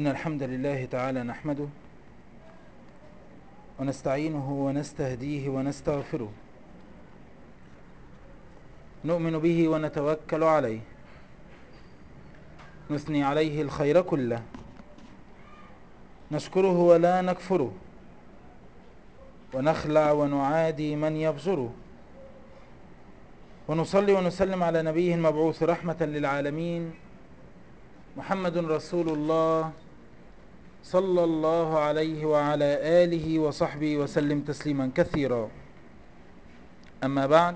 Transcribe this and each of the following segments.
إن الحمد لله تعالى نحمده ونستعينه ونستهديه ونستغفره نؤمن به ونتوكل عليه نثني عليه الخير كله نشكره ولا نكفره ونخلع ونعادي من يبزره ونصلي ونسلم على نبيه المبعوث رحمة للعالمين محمد رسول الله صلى الله عليه وعلى آله وصحبه وسلم تسليما كثيرا أما بعد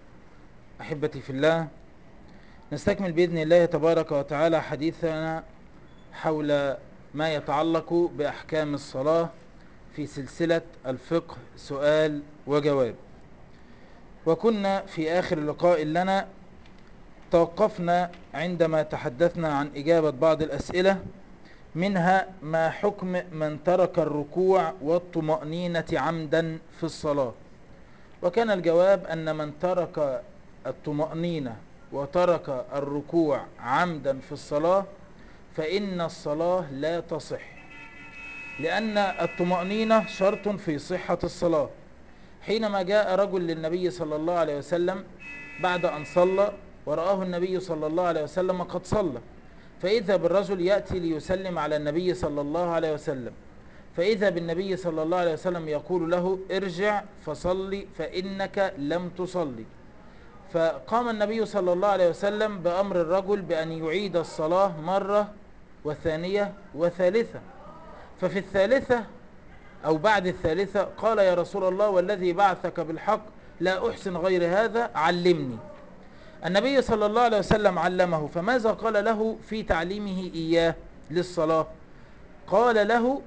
أحبتي في الله نستكمل بإذن الله تبارك وتعالى حديثنا حول ما يتعلق بأحكام الصلاة في سلسلة الفقه سؤال وجواب وكنا في آخر لقاء لنا توقفنا عندما تحدثنا عن إجابة بعض الأسئلة منها ما حكم من ترك الركوع والطمأنينة عمدا في الصلاة وكان الجواب أن من ترك الطمأنينة وترك الركوع عمدا في الصلاة فإن الصلاة لا تصح لأن الطمأنينة شرط في صحة الصلاة حينما جاء رجل للنبي صلى الله عليه وسلم بعد أن صلى ورآه النبي صلى الله عليه وسلم قد صلى فإذا بالرجل يأتي ليسلم على النبي صلى الله عليه وسلم فإذا بالنبي صلى الله عليه وسلم يقول له ارجع فصلي فإنك لم تصلي فقام النبي صلى الله عليه وسلم بأمر الرجل بأن يعيد الصلاة مرة وثانية وثالثة ففي الثالثة أو بعد الثالثة قال يا رسول الله والذي بعثك بالحق لا أحسن غير هذا علمني النبي صلى الله عليه وسلم علمه فماذا قال له في تعليمه إياه للصلاة قال له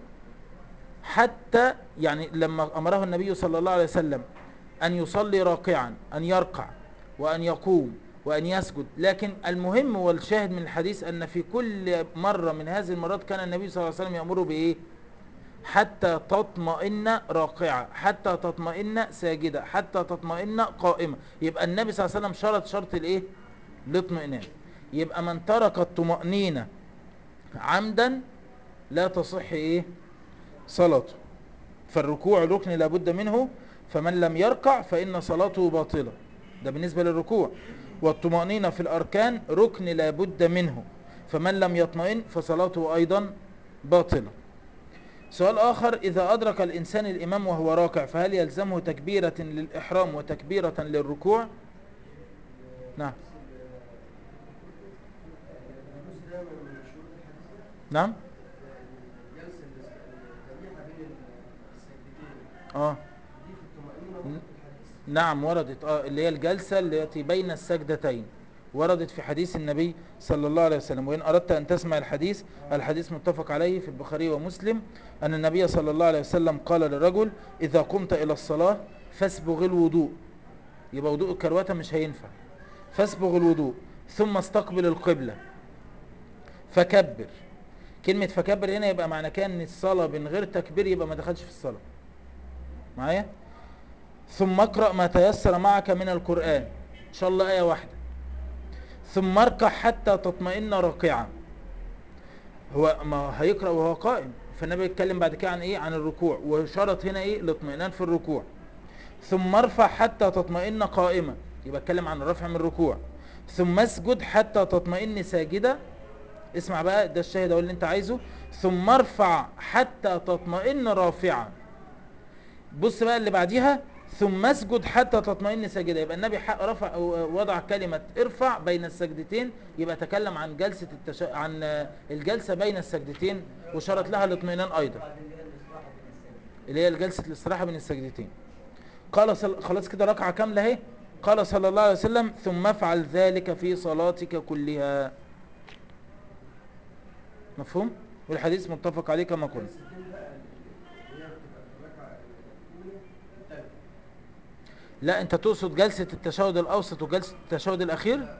حتى يعني لما أمره النبي صلى الله عليه وسلم أن يصلي راكعا أن يركع وأن يقوم وأن يسجد لكن المهم والشاهد من الحديث أن في كل مرة من هذه المرات كان النبي صلى الله عليه وسلم يأمره بإيه حتى تطمئن راكعة حتى تطمئن ساجدة حتى تطمئن قائمة يبقى النبي صلى الله عليه وسلم شرط شرط الايه الاطمئنان يبقى من ترك الطمأنينة عمدا لا تصح ايه صلاته فالركوع ركن لابد منه فمن لم يركع فإن صلاته باطلة ده بالنسبة للركوع والطمأنينة في الأركان ركن لابد منه فمن لم يطمئن فصلاته أيضا باطلة سؤال آخر إذا أدرك الإنسان الإمام وهو راكع فهل يلزمه تكبيرة للإحرام وتكبيرة للركوع نعم نعم اه نعم وردت اه اللي هي الجلسة التي بين السجدتين وردت في حديث النبي صلى الله عليه وسلم وإن أردت أن تسمع الحديث الحديث متفق عليه في البخاري ومسلم أن النبي صلى الله عليه وسلم قال للرجل إذا قمت إلى الصلاة فاسبغ الوضوء يبقى وضوء الكرواتة مش هينفع فاسبغ الوضوء ثم استقبل القبلة فكبر كلمة فكبر هنا يبقى معنى كان الصلاة من غير تكبير يبقى ما دخلش في الصلاة معايا ثم اقرأ ما تيسر معك من القرآن إن شاء الله آية واحدة ثم اركع حتى تطمئن راكعا هو ما هيقرأ وهو قائم فالنبي يتكلم بعد كده عن ايه عن الركوع وشرط هنا ايه الاطمئنان في الركوع ثم ارفع حتى تطمئن قائمة يبقى اتكلم عن الرفع من الركوع ثم اسجد حتى تطمئن ساجدة اسمع بقى ده الشاهد اللي انت عايزه ثم ارفع حتى تطمئن رافعا بص بقى اللي بعديها ثم اسجد حتى تطمئن ساجدة يبقى النبي رفع وضع كلمة ارفع بين السجدتين يبقى تكلم عن جلسة التش... عن الجلسة بين السجدتين وشرط لها الاطمئنان ايضا اللي هي جلسة الاستراحة بين السجدتين قال صل... خلاص كده ركعة كاملة اهي قال صلى الله عليه وسلم ثم افعل ذلك في صلاتك كلها مفهوم والحديث متفق عليه كما قلنا لا انت تقصد جلسة التشهد الاوسط وجلسة التشهد الاخير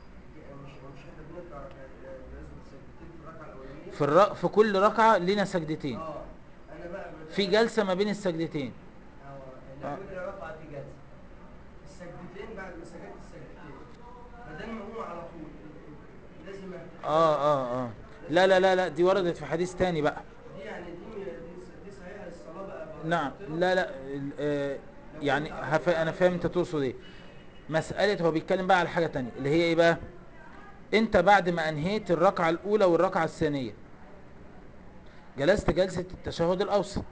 في الر... في كل ركعة لنا سجدتين في جلسة ما بين السجدتين آه. كل ركعة في جلسة السجدتين بعد ما سجدت السجدتين بدل ما هو على طول لازم اه اه اه لا لا لا لا دي وردت في حديث تاني بقى دي يعني دي دي, دي صحيحه الصلاه بقى بقى نعم لا لا ال- آه، يعني هف... انا فاهم انت تقصد ايه مسألة هو بيتكلم بقى على حاجة تانية اللي هي ايه بقى انت بعد ما انهيت الركعة الاولى والركعة الثانية جلست جلسة التشهد الاوسط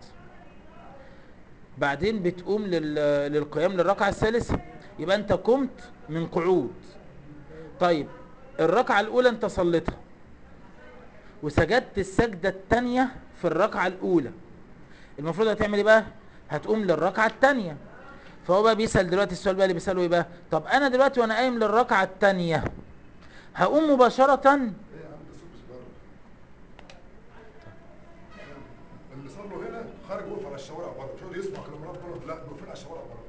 بعدين بتقوم لل... للقيام للركعة الثالثة يبقى انت قمت من قعود طيب الركعة الاولى انت صليتها وسجدت السجدة التانية في الركعة الاولى المفروض هتعمل ايه بقى هتقوم للركعه الثانيه فهو بقى بيسال دلوقتي السؤال بقى اللي بيساله ايه بقى طب انا دلوقتي وانا قايم للركعه الثانيه هقوم مباشره ايه يا عم ده صوت مش بره اللي صلوا هنا خارج وقف على الشوارع بره مش قاعد يسمع كلام ربنا لا واقفين على الشوارع بره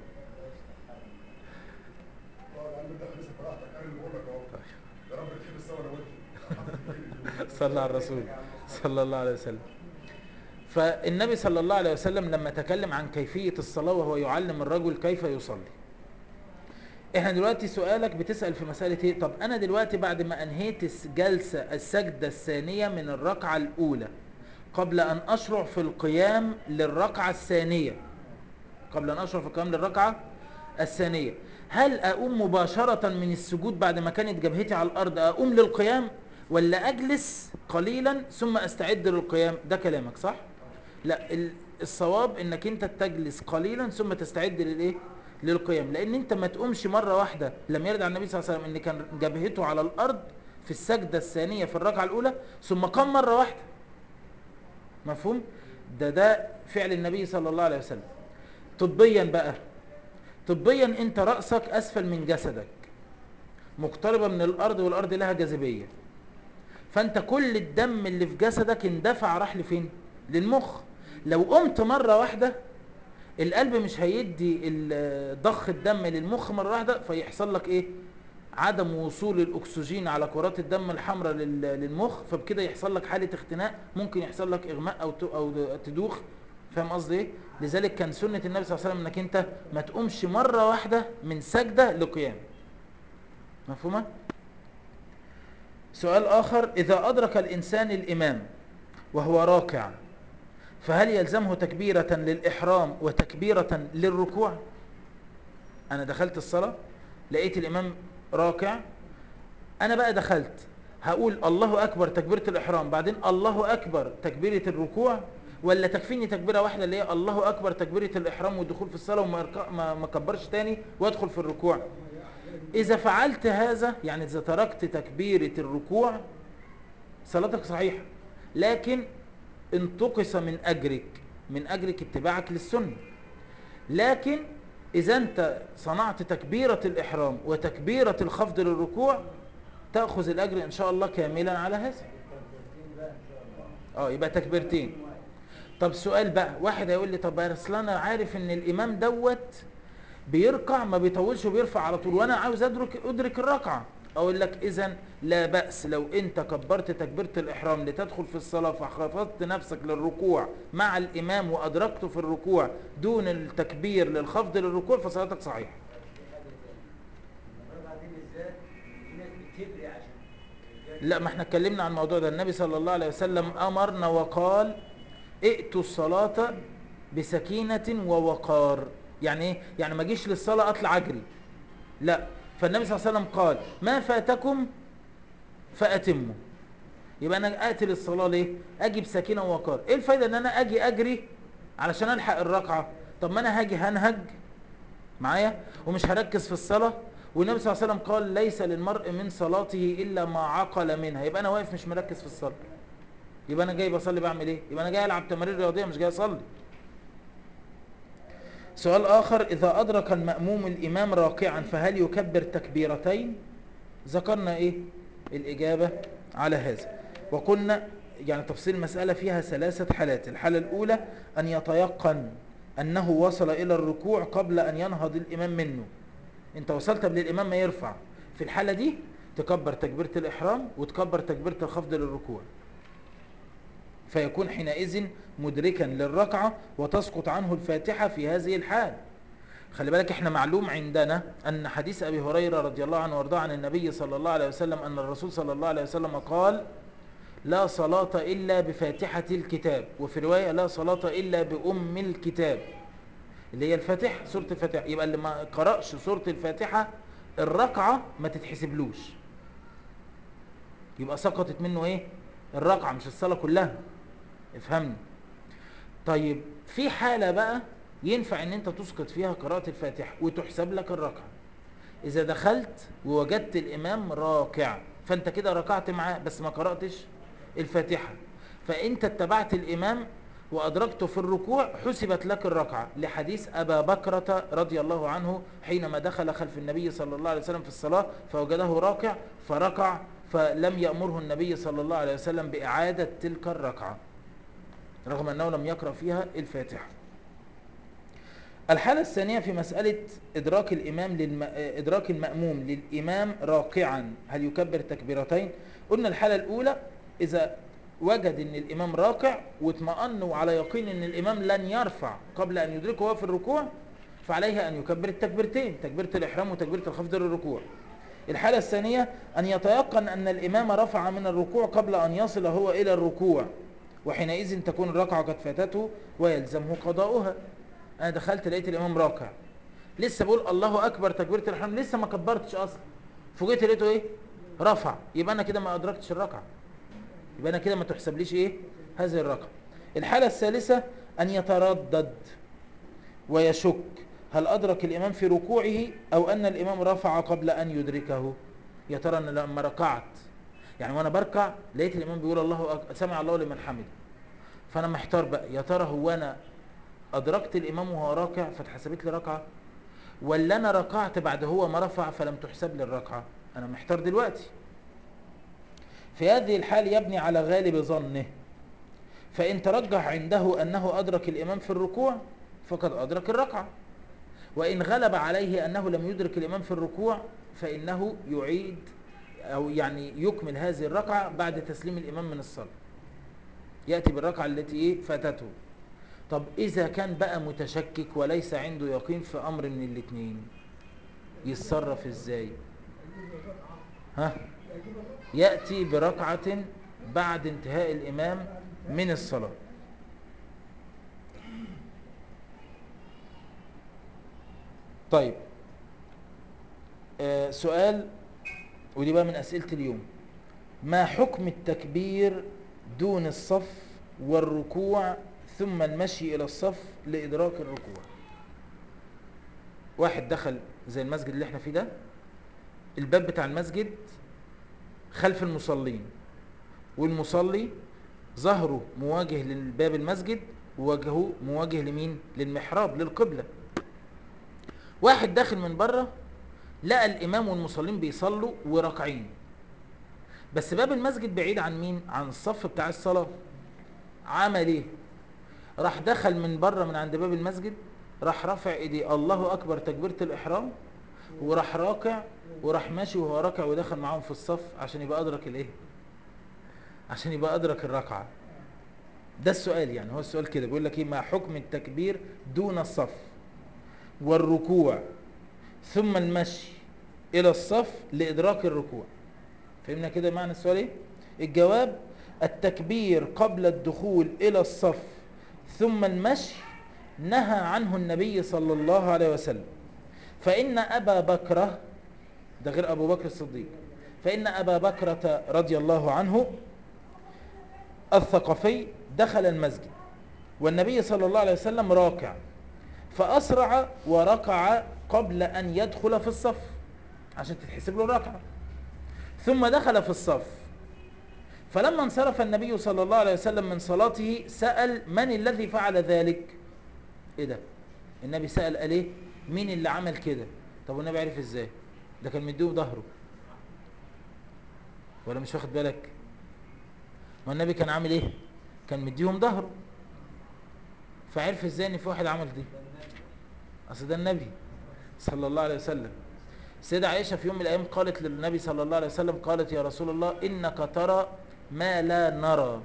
اه يا عم انت خليك براحتك انا اللي بقول لك اهو يا رب تحب السوا انا وانت صلى على الرسول صلى الله عليه وسلم فالنبي صلى الله عليه وسلم لما تكلم عن كيفية الصلاة وهو يعلم الرجل كيف يصلي احنا دلوقتي سؤالك بتسأل في مسألة ايه طب انا دلوقتي بعد ما انهيت الجلسة السجدة الثانية من الركعة الاولى قبل ان اشرع في القيام للركعة الثانية قبل ان اشرع في القيام للركعة الثانية هل اقوم مباشرة من السجود بعد ما كانت جبهتي على الارض اقوم للقيام ولا اجلس قليلا ثم استعد للقيام ده كلامك صح لا ال- الصواب انك انت تجلس قليلا ثم تستعد للايه للقيام لان انت ما تقومش مره واحده لم يرد عن النبي صلى الله عليه وسلم ان كان جبهته على الارض في السجده الثانيه في الركعه الاولى ثم قام مره واحده مفهوم ده ده فعل النبي صلى الله عليه وسلم طبيا بقى طبيا انت راسك اسفل من جسدك مقتربه من الارض والارض لها جاذبيه فانت كل الدم اللي في جسدك اندفع راح لفين للمخ لو قمت مره واحده القلب مش هيدي ال- ضخ الدم للمخ مره واحده فيحصل لك ايه عدم وصول الاكسجين على كرات الدم الحمراء لل- للمخ فبكده يحصل لك حاله اختناق ممكن يحصل لك اغماء او ت- او تدوخ فاهم قصدي ايه لذلك كان سنه النبي صلى الله عليه وسلم انك انت ما تقومش مره واحده من سجده لقيام مفهومه سؤال آخر إذا أدرك الإنسان الإمام وهو راكع فهل يلزمه تكبيرة للإحرام وتكبيرة للركوع أنا دخلت الصلاة لقيت الإمام راكع أنا بقى دخلت هقول الله أكبر تكبيرة الإحرام بعدين الله أكبر تكبيرة الركوع ولا تكفيني تكبيرة واحدة اللي هي الله أكبر تكبيرة الإحرام والدخول في الصلاة وما أرك- ما ما كبرش تاني وأدخل في الركوع إذا فعلت هذا يعني إذا تركت تكبيرة الركوع صلاتك صحيحة لكن انتقص من أجرك من أجرك اتباعك للسنة لكن إذا أنت صنعت تكبيرة الإحرام وتكبيرة الخفض للركوع تأخذ الأجر إن شاء الله كاملا على هذا اه يبقى تكبيرتين طب سؤال بقى واحد هيقول لي طب يا اصل انا عارف ان الامام دوت بيركع ما بيطولش وبيرفع على طول وانا عاوز ادرك ادرك الركعه اقول لك اذا لا باس لو انت كبرت تكبيره الاحرام لتدخل في الصلاه فخفضت نفسك للركوع مع الامام وادركته في الركوع دون التكبير للخفض للركوع فصلاتك صحيحه بعدين ازاي في ناس بتجري عشان لا ما احنا اتكلمنا عن الموضوع ده النبي صلى الله عليه وسلم امرنا وقال ائتوا الصلاة بسكينة ووقار يعني ايه يعني ما اجيش للصلاة اطلع اجري لا فالنبي صلى الله عليه وسلم قال ما فاتكم فاتموا يبقى انا اتي للصلاة ليه اجي بسكينة ووقار ايه الفايدة ان انا اجي اجري علشان الحق الركعة طب ما انا هاجي هنهج معايا ومش هركز في الصلاة والنبي صلى الله عليه وسلم قال ليس للمرء من صلاته إلا ما عقل منها يبقى أنا واقف مش مركز في الصلاة يبقى أنا جاي بصلي بعمل إيه يبقى أنا جاي ألعب تمارين رياضية مش جاي أصلي سؤال آخر إذا أدرك المأموم الإمام راكعا فهل يكبر تكبيرتين ذكرنا إيه الإجابة على هذا وقلنا يعني تفصيل المسألة فيها ثلاثة حالات الحالة الأولى أن يتيقن أنه وصل إلى الركوع قبل أن ينهض الإمام منه أنت وصلت قبل الإمام ما يرفع في الحالة دي تكبر تكبيرة الإحرام وتكبر تكبيرة الخفض للركوع فيكون حينئذ مدركا للركعة وتسقط عنه الفاتحة في هذه الحال خلي بالك احنا معلوم عندنا أن حديث أبي هريرة رضي الله عنه وارضاه عن النبي صلى الله عليه وسلم أن الرسول صلى الله عليه وسلم قال لا صلاة إلا بفاتحة الكتاب وفي رواية لا صلاة إلا بأم الكتاب اللي هي الفاتحة سورة الفاتحة يبقى اللي ما قرأش سورة الفاتحة الركعة ما تتحسبلوش يبقى سقطت منه ايه الركعة مش الصلاة كلها افهمني طيب في حالة بقى ينفع ان انت تسقط فيها قراءة الفاتحة وتحسب لك الركعة اذا دخلت ووجدت الامام راكع فانت كده ركعت معاه بس ما قرأتش الفاتحة فانت اتبعت الامام وادركته في الركوع حسبت لك الركعة لحديث ابا بكرة رضي الله عنه حينما دخل خلف النبي صلى الله عليه وسلم في الصلاة فوجده راكع فركع فلم يأمره النبي صلى الله عليه وسلم بإعادة تلك الركعة رغم أنه لم يقرأ فيها الفاتحة الحالة الثانية في مسألة إدراك الإمام للم... إدراك المأموم للإمام راكعا هل يكبر تكبيرتين قلنا الحالة الأولى إذا وجد أن الإمام راكع واطمأن على يقين أن الإمام لن يرفع قبل أن يدركه هو في الركوع فعليه أن يكبر التكبيرتين تكبيرة الإحرام وتكبيرة الخفض للركوع الحالة الثانية أن يتيقن أن الإمام رفع من الركوع قبل أن يصل هو إلى الركوع وحينئذ تكون الركعة قد فاتته ويلزمه قضاؤها أنا دخلت لقيت الإمام راكع لسه بقول الله أكبر تكبيرة الإحرام لسه ما كبرتش أصلا فوجئت لقيته إيه رفع يبقى أنا كده ما أدركتش الركعة يبقى أنا كده ما تحسبليش إيه هذه الركعة الحالة الثالثة أن يتردد ويشك هل أدرك الإمام في ركوعه أو أن الإمام رفع قبل أن يدركه يا ترى أنا لما ركعت يعني وأنا بركع لقيت الإمام بيقول الله أك... سمع الله لمن حمده فأنا محتار بقى يا ترى هو أنا أدركت الإمام وهو راكع فاتحسبت لي ركعة ولا أنا ركعت بعد هو ما رفع فلم تحسب لي الركعة أنا محتار دلوقتي في هذه الحال يبني على غالب ظنه فإن ترجح عنده أنه أدرك الإمام في الركوع فقد أدرك الركعة وإن غلب عليه أنه لم يدرك الإمام في الركوع فإنه يعيد أو يعني يكمل هذه الركعة بعد تسليم الإمام من الصلاة يأتي بالركعة التي إيه فاتته طب إذا كان بقى متشكك وليس عنده يقين في أمر من الاثنين يتصرف إزاي ها يأتي بركعة بعد انتهاء الإمام من الصلاة طيب آه سؤال ودي بقى من أسئلة اليوم ما حكم التكبير دون الصف والركوع ثم المشي إلى الصف لإدراك الركوع واحد دخل زي المسجد اللي احنا فيه ده الباب بتاع المسجد خلف المصلين والمصلي ظهره مواجه للباب المسجد ووجهه مواجه لمين للمحراب للقبلة واحد داخل من بره لقى الامام والمصلين بيصلوا وراكعين بس باب المسجد بعيد عن مين عن الصف بتاع الصلاة عمل ايه راح دخل من بره من عند باب المسجد راح رافع ايديه الله اكبر تكبيرة الاحرام وراح راكع وراح ماشي وهو راكع ودخل معاهم في الصف عشان يبقى ادرك الايه عشان يبقى ادرك الركعه ده السؤال يعني هو السؤال كده بيقول لك ايه ما حكم التكبير دون الصف والركوع ثم المشي الى الصف لادراك الركوع فهمنا كده معنى السؤال ايه الجواب التكبير قبل الدخول الى الصف ثم المشي نهى عنه النبي صلى الله عليه وسلم فإن أبا بكرة ده غير أبو بكر الصديق فإن أبا بكرة رضي الله عنه الثقفي دخل المسجد والنبي صلى الله عليه وسلم راكع فأسرع وركع قبل أن يدخل في الصف عشان تتحسب له الركعة ثم دخل في الصف فلما انصرف النبي صلى الله عليه وسلم من صلاته سأل من الذي فعل ذلك ايه ده النبي سأل قال ايه مين اللي عمل كده طب والنبي عرف ازاي ده كان مديه ظهره ولا مش واخد بالك ما النبي كان عامل ايه كان مديهم ظهره فعرف ازاي ان في واحد عمل دي اصل ده النبي صلى الله عليه وسلم السيدة عائشة في يوم من الايام قالت للنبي صلى الله عليه وسلم قالت يا رسول الله انك ترى ما لا نرى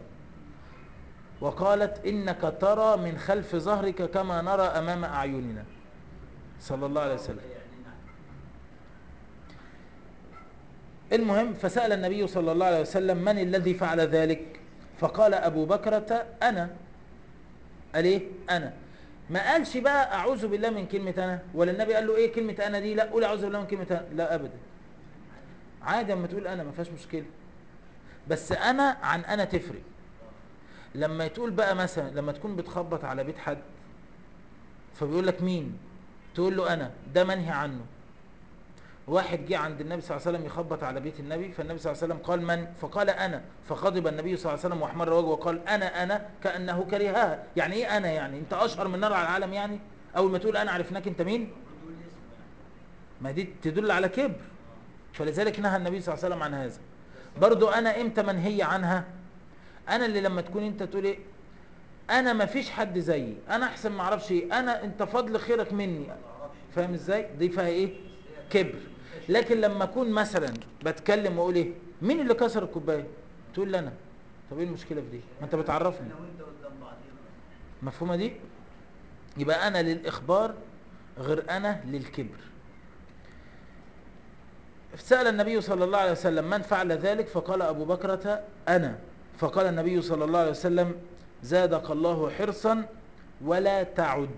وقالت انك ترى من خلف ظهرك كما نرى امام اعيننا صلى الله عليه وسلم المهم فسأل النبي صلى الله عليه وسلم من الذي فعل ذلك فقال أبو بكرة أنا قال إيه أنا ما قالش بقى أعوذ بالله من كلمة أنا ولا النبي قال له إيه كلمة أنا دي لا قول أعوذ بالله من كلمة أنا لا أبدا عادي اما تقول أنا ما فيهاش مشكلة بس أنا عن أنا تفرق لما تقول بقى مثلا لما تكون بتخبط على بيت حد فبيقول لك مين تقول له أنا ده منهي عنه واحد جه عند النبي صلى الله عليه وسلم يخبط على بيت النبي فالنبي صلى الله عليه وسلم قال من فقال انا فغضب النبي صلى الله عليه وسلم واحمر وجهه وقال انا انا كانه كرهها يعني ايه انا يعني انت اشهر من نار على العالم يعني اول ما تقول انا عرفناك انت مين ما دي تدل على كبر فلذلك نهى النبي صلى الله عليه وسلم عن هذا برضو انا امتى منهي عنها انا اللي لما تكون انت تقول ايه انا ما فيش حد زيي انا احسن ما اعرفش ايه انا انت فضل خيرك مني فاهم ازاي دي فيها ايه كبر لكن لما اكون مثلا بتكلم واقول ايه مين اللي كسر الكوبايه تقول لي انا طب ايه المشكله في دي ما انت بتعرفني انا وانت قدام بعضينا مفهومه دي يبقى انا للاخبار غير انا للكبر سأل النبي صلى الله عليه وسلم من فعل ذلك فقال أبو بكرة أنا فقال النبي صلى الله عليه وسلم زادك الله حرصا ولا تعد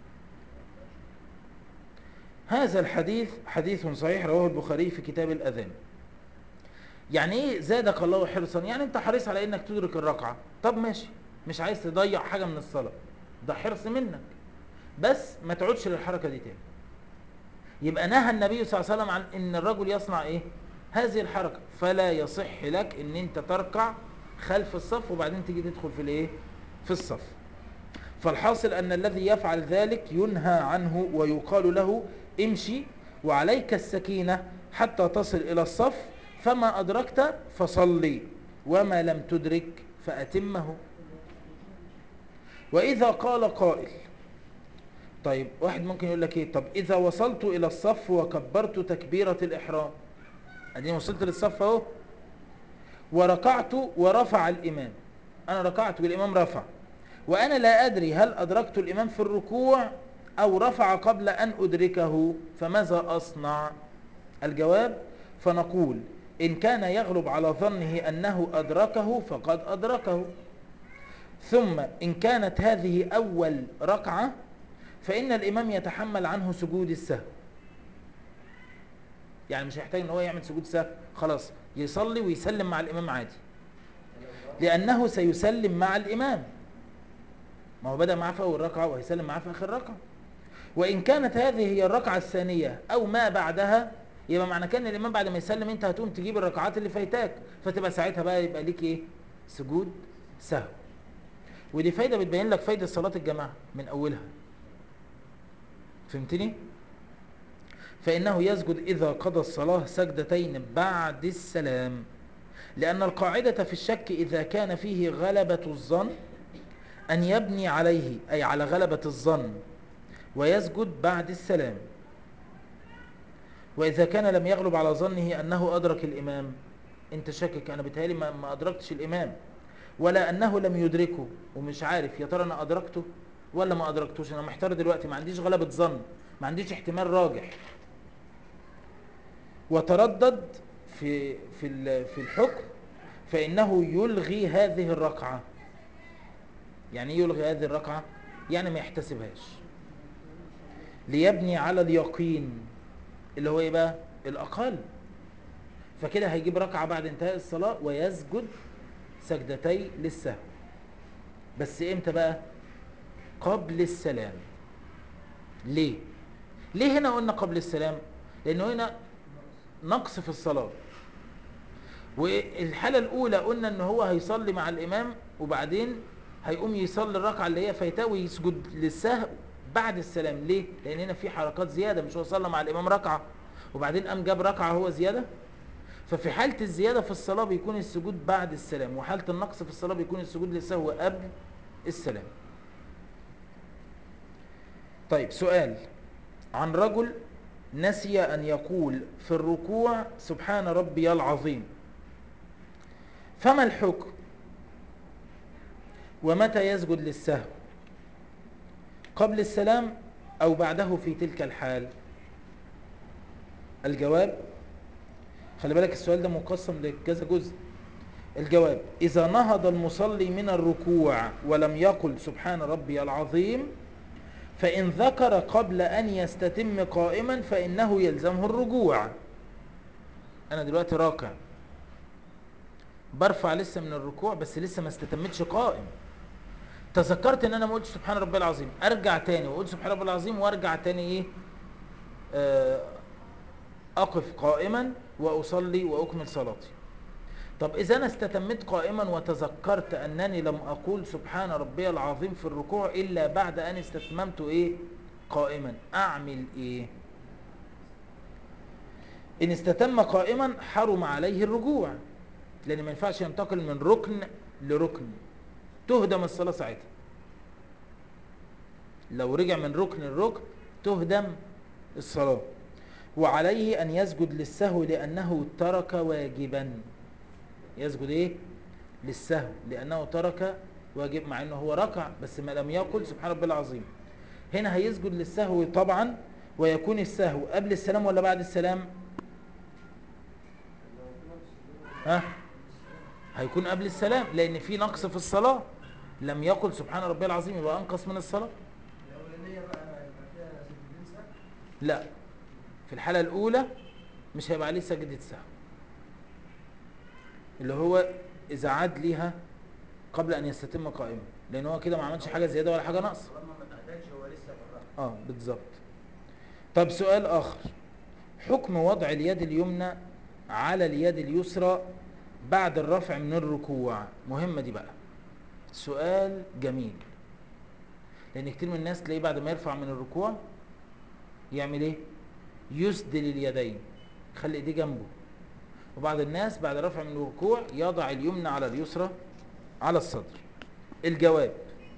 هذا الحديث حديث صحيح رواه البخاري في كتاب الأذان يعني ايه زادك الله حرصا يعني انت حريص على انك تدرك الركعة طب ماشي مش عايز تضيع حاجة من الصلاة ده حرص منك بس ما تعودش للحركة دي تاني يبقى نهى النبي صلى الله عليه وسلم عن ان الرجل يصنع ايه هذه الحركة فلا يصح لك ان انت تركع خلف الصف وبعدين تيجي تدخل في الايه في الصف فالحاصل ان الذي يفعل ذلك ينهى عنه ويقال له امشي وعليك السكينة حتى تصل الى الصف فما ادركت فصلي وما لم تدرك فاتمه واذا قال قائل طيب واحد ممكن يقول لك ايه طب اذا وصلت الى الصف وكبرت تكبيرة الاحرام اديني وصلت للصف اهو وركعت ورفع الامام انا ركعت والامام رفع وانا لا ادري هل ادركت الامام في الركوع او رفع قبل ان ادركه فماذا اصنع الجواب فنقول ان كان يغلب على ظنه انه ادركه فقد ادركه ثم ان كانت هذه اول ركعه فإن الإمام يتحمل عنه سجود السهو يعني مش هيحتاج ان هو يعمل سجود سهو خلاص يصلي ويسلم مع الإمام عادي لأنه سيسلم مع الإمام ما هو بدأ معاه في أول ركعة وهيسلم معاه في آخر ركعة وإن كانت هذه هي الركعة الثانية أو ما بعدها يبقى معنى كان الإمام بعد ما يسلم أنت هتقوم تجيب الركعات اللي فايتاك فتبقى ساعتها بقى يبقى ليك إيه سجود سهو ودي فايدة بتبين لك فايدة صلاة الجماعة من أولها فهمتني فإنه يسجد إذا قضى الصلاة سجدتين بعد السلام لأن القاعدة في الشك إذا كان فيه غلبة الظن أن يبني عليه أي على غلبة الظن ويسجد بعد السلام وإذا كان لم يغلب على ظنه أنه أدرك الإمام أنت شاكك أنا بتهيألي ما ما أدركتش الإمام ولا أنه لم يدركه ومش عارف يا ترى أنا أدركته ولا ما أدركتوش أنا محتار دلوقتي ما عنديش غلبة ظن ما عنديش احتمال راجح وتردد في في ال- في الحكم فإنه يلغي هذه الركعة يعني ايه يلغي هذه الركعة يعني ما يحتسبهاش ليبني على اليقين اللي هو ايه بقى الأقل فكده هيجيب ركعة بعد انتهاء الصلاة ويسجد سجدتي للسهو بس امتى بقى قبل السلام ليه ليه هنا قلنا قبل السلام لانه هنا نقص في الصلاة والحالة الاولى قلنا ان هو هيصلي مع الامام وبعدين هيقوم يصلي الركعة اللي هي فايتاه ويسجد للسهو بعد السلام ليه لان هنا في حركات زيادة مش هو صلى مع الامام ركعة وبعدين قام جاب ركعة هو زيادة ففي حالة الزيادة في الصلاة بيكون السجود بعد السلام وحالة النقص في الصلاة بيكون السجود للسهو قبل السلام طيب سؤال عن رجل نسي أن يقول في الركوع سبحان ربي العظيم فما الحكم ومتى يسجد للسهو قبل السلام أو بعده في تلك الحال الجواب خلي بالك السؤال ده مقسم لكذا جزء الجواب إذا نهض المصلي من الركوع ولم يقل سبحان ربي العظيم فإن ذكر قبل أن يستتم قائما فإنه يلزمه الرجوع أنا دلوقتي راكع برفع لسه من الركوع بس لسه ما استتمتش قائم تذكرت ان انا ما قلتش سبحان ربي العظيم ارجع تاني واقول سبحان ربي العظيم وارجع تاني ايه آه، اقف قائما واصلي واكمل صلاتي طب اذا انا استتمت قائما وتذكرت انني لم اقول سبحان ربي العظيم في الركوع الا بعد ان استتممت ايه قائما اعمل ايه ان استتم قائما حرم عليه الرجوع لان ما ينفعش ينتقل من ركن لركن تهدم الصلاة ساعتها لو رجع من ركن لركن تهدم الصلاة وعليه أن يسجد للسهو لأنه ترك واجبا يسجد إيه؟ للسهو لأنه ترك واجب مع أنه هو ركع بس ما لم يقل سبحان ربي العظيم هنا هيسجد للسهو طبعا ويكون السهو قبل السلام ولا بعد السلام ها هيكون قبل السلام لأن في نقص في الصلاة لم يقل سبحان ربي العظيم يبقى أنقص من الصلاة الاولانيه بقى يبقى فيها سجدتين سهل لا في الحالة الأولى مش هيبقى عليه سجدة سهو اللي هو إذا عاد ليها قبل أن يستتم قائما لأن هو كده ما عملش حاجة زيادة ولا حاجة ناقصة طالما ما تعدلش هو لسه في الركعه اه بالظبط طب سؤال آخر حكم وضع اليد اليمنى على اليد اليسرى بعد الرفع من الركوع مهمة دي بقى سؤال جميل لأن كتير من الناس تلاقيه بعد ما يرفع من الركوع يعمل ايه يسدل اليدين يخلي ايديه جنبه وبعض الناس بعد رفع من الركوع يضع اليمنى على اليسرى على الصدر الجواب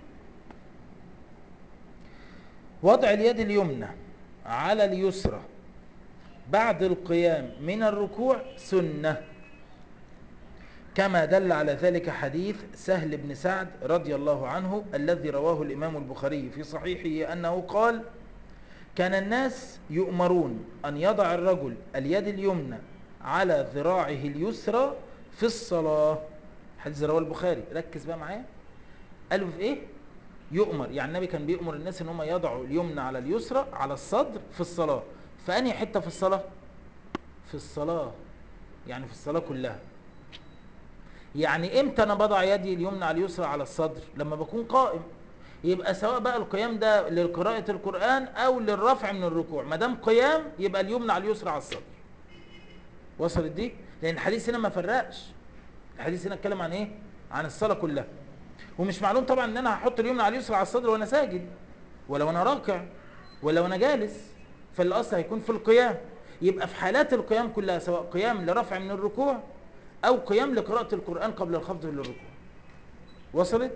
وضع اليد اليمنى على اليسرى بعد القيام من الركوع سنة كما دل على ذلك حديث سهل بن سعد رضي الله عنه الذي رواه الإمام البخاري في صحيحه أنه قال كان الناس يؤمرون أن يضع الرجل اليد اليمنى على ذراعه اليسرى في الصلاة حديث رواه البخاري ركز بقى معايا قالوا في ايه يؤمر يعني النبي كان بيؤمر الناس ان هم يضعوا اليمنى على اليسرى على الصدر في الصلاة فأنهي حتة في الصلاة في الصلاة يعني في الصلاة كلها يعني امتى انا بضع يدي اليمنى على اليسرى على الصدر لما بكون قائم يبقى سواء بقى القيام ده لقراءة القرآن او للرفع من الركوع ما دام قيام يبقى اليمنى على اليسرى على الصدر وصلت دي لان الحديث هنا ما فرقش الحديث هنا اتكلم عن ايه عن الصلاة كلها ومش معلوم طبعا ان انا هحط اليمنى على اليسرى على الصدر وانا ساجد ولا وانا راكع ولا وانا جالس فالاصل هيكون في القيام يبقى في حالات القيام كلها سواء قيام لرفع من الركوع او قيام لقراءة القرآن قبل الخفض للركوع وصلت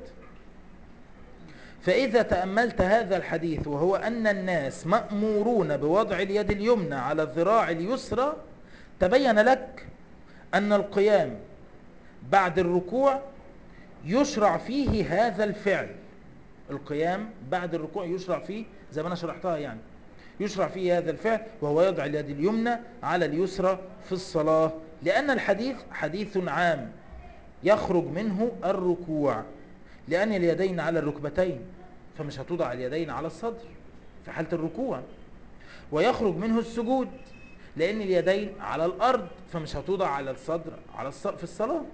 فإذا تأملت هذا الحديث وهو أن الناس مأمورون بوضع اليد اليمنى على الذراع اليسرى تبين لك أن القيام بعد الركوع يشرع فيه هذا الفعل القيام بعد الركوع يشرع فيه زي ما أنا شرحتها يعني يشرع فيه هذا الفعل وهو يضع اليد اليمنى على اليسرى في الصلاة لأن الحديث حديث عام يخرج منه الركوع لأن اليدين على الركبتين فمش هتوضع اليدين على الصدر في حالة الركوع ويخرج منه السجود لأن اليدين على الأرض فمش هتوضع على الصدر على الص... في الصلاة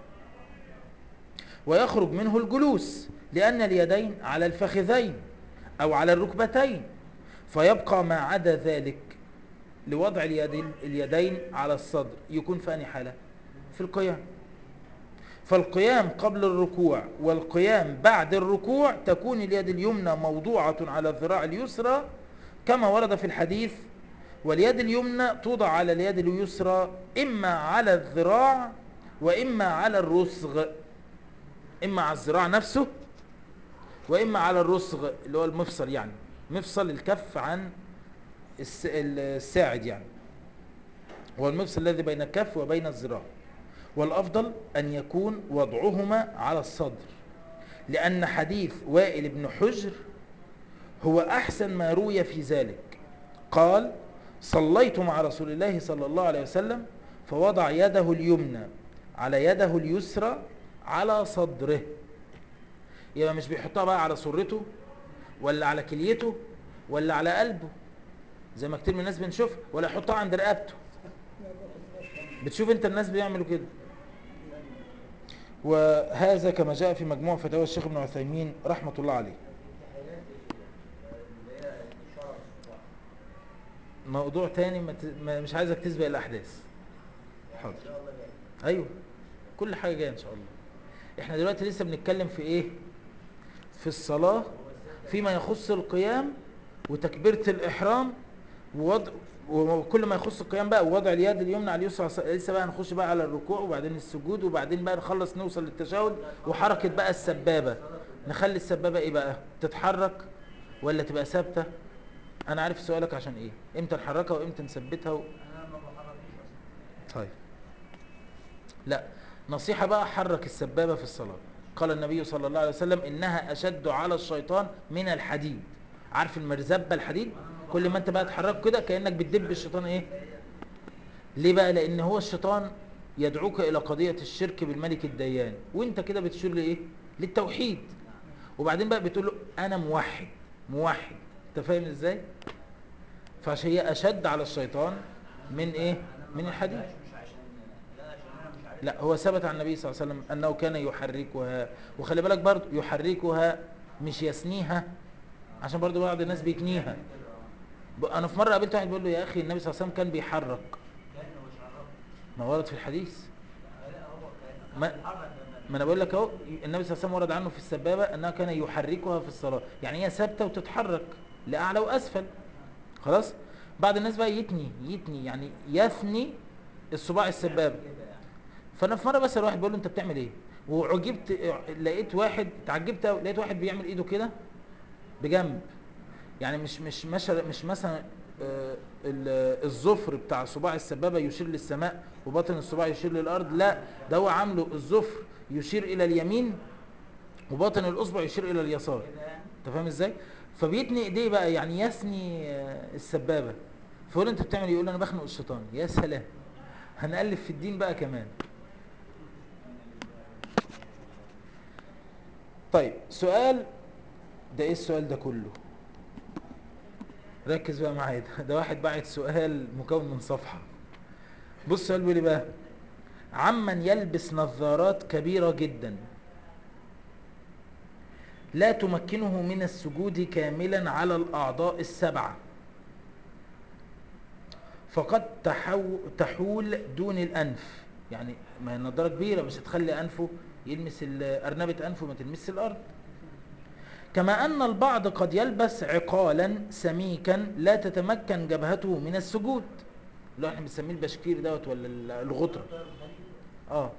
ويخرج منه الجلوس لأن اليدين على الفخذين أو على الركبتين فيبقى ما عدا ذلك لوضع اليدين, اليدين على الصدر يكون في أنهي حالة في القيام فالقيام قبل الركوع والقيام بعد الركوع تكون اليد اليمنى موضوعة على الذراع اليسرى كما ورد في الحديث واليد اليمنى توضع على اليد اليسرى إما على الذراع وإما على الرسغ إما على الذراع نفسه وإما على الرسغ اللي هو المفصل يعني مفصل الكف عن الس- الساعد يعني هو المفصل الذي بين الكف وبين الذراع والأفضل أن يكون وضعهما على الصدر لأن حديث وائل بن حجر هو أحسن ما روي في ذلك قال صليت مع رسول الله صلى الله عليه وسلم فوضع يده اليمنى على يده اليسرى على صدره يبقى مش بيحطها بقى على سرته ولا على كليته ولا على قلبه زي ما كتير من الناس بنشوف ولا يحطها عند رقبته بتشوف انت الناس بيعملوا كده وهذا كما جاء في مجموع فتاوى الشيخ ابن عثيمين رحمة الله عليه اللي هي الإشارة بالصباع. موضوع تاني ما ت- ما- مش عايزك تسبق الأحداث حاضر إن شاء الله جاي. ايوه كل حاجه جايه ان شاء الله احنا دلوقتي لسه بنتكلم في ايه في الصلاه فيما يخص القيام وتكبيره الاحرام ووضع وكل ما يخص القيام بقى ووضع اليد اليمنى على اليسرى على- لسه بقى هنخش بقى على الركوع وبعدين السجود وبعدين بقى نخلص نوصل للتشهد وحركه بقى السبابه نخلي السبابه ايه بقى تتحرك ولا تبقى ثابته انا عارف سؤالك عشان ايه امتى نحركها وامتى نثبتها و... أنا ما بحركش أصلا. طيب لا نصيحة بقى حرك السبابة في الصلاة قال النبي صلى الله عليه وسلم إنها أشد على الشيطان من الحديد عارف المرزبة الحديد كل ما انت بقى تحركه كده كأنك بتدب الشيطان ايه ليه بقى لأن هو الشيطان يدعوك إلى قضية الشرك بالملك الديان وانت كده بتشير لإيه للتوحيد وبعدين بقى بتقول له أنا موحد موحد انت فاهم ازاي فعشان هي أشد على الشيطان من ايه أنا ما من الحديد بعملهاش مش عشان لا عشان أنا مش عارف لا هو ثبت عن النبي صلى الله عليه وسلم انه كان يحركها وخلي بالك برضه يحركها مش يثنيها عشان برضه بعض الناس بيتنيها ب- انا في مره قابلت واحد بيقول له يا اخي النبي صلى الله عليه وسلم كان بيحرك كأنه مش عرفت ما ورد في الحديث لا هو كان ما- بيتحرك لما ما انا بقول لك اهو النبي صلى الله عليه وسلم ورد عنه في السبابه انه كان يحركها في الصلاه يعني هي ثابته وتتحرك لاعلى واسفل خلاص بعض الناس بقى يتني يتني يعني يثني الصباع السبابه كده يعني فانا في مره بسال واحد بقول له انت بتعمل ايه وعجبت لقيت واحد اتعجبت أوي، لقيت واحد بيعمل ايده كده بجنب يعني مش مش مش, مش مثلا آه، ال- الظفر بتاع صباع السبابه يشير للسماء وباطن الصباع يشير للارض لا ده هو عامله الظفر يشير الى اليمين وباطن الاصبع يشير الى اليسار كده يعني انت فاهم ازاي فبيتني ايديه بقى يعني يثني آه، السبابه فيقول انت بتعمل إيه؟ يقول انا بخنق الشيطان يا سلام هنألف في الدين بقى كمان طيب سؤال ده ايه السؤال ده كله ركز بقى معايا ده, ده واحد باعت سؤال مكون من صفحة بص السؤال بيقول ايه بقى عمن يلبس نظارات كبيرة جدا لا تمكنه من السجود كاملا على الأعضاء السبعة فقد تحو تحول دون الأنف يعني ما هي النضارة كبيرة مش هتخلي أنفه يلمس ال- أرنبة أنفه ما تلمس الأرض كما أن البعض قد يلبس عقالا سميكا لا تتمكن جبهته من السجود اللي هو احنا بنسميه البشكير دوت ولا ال- الغطرة اه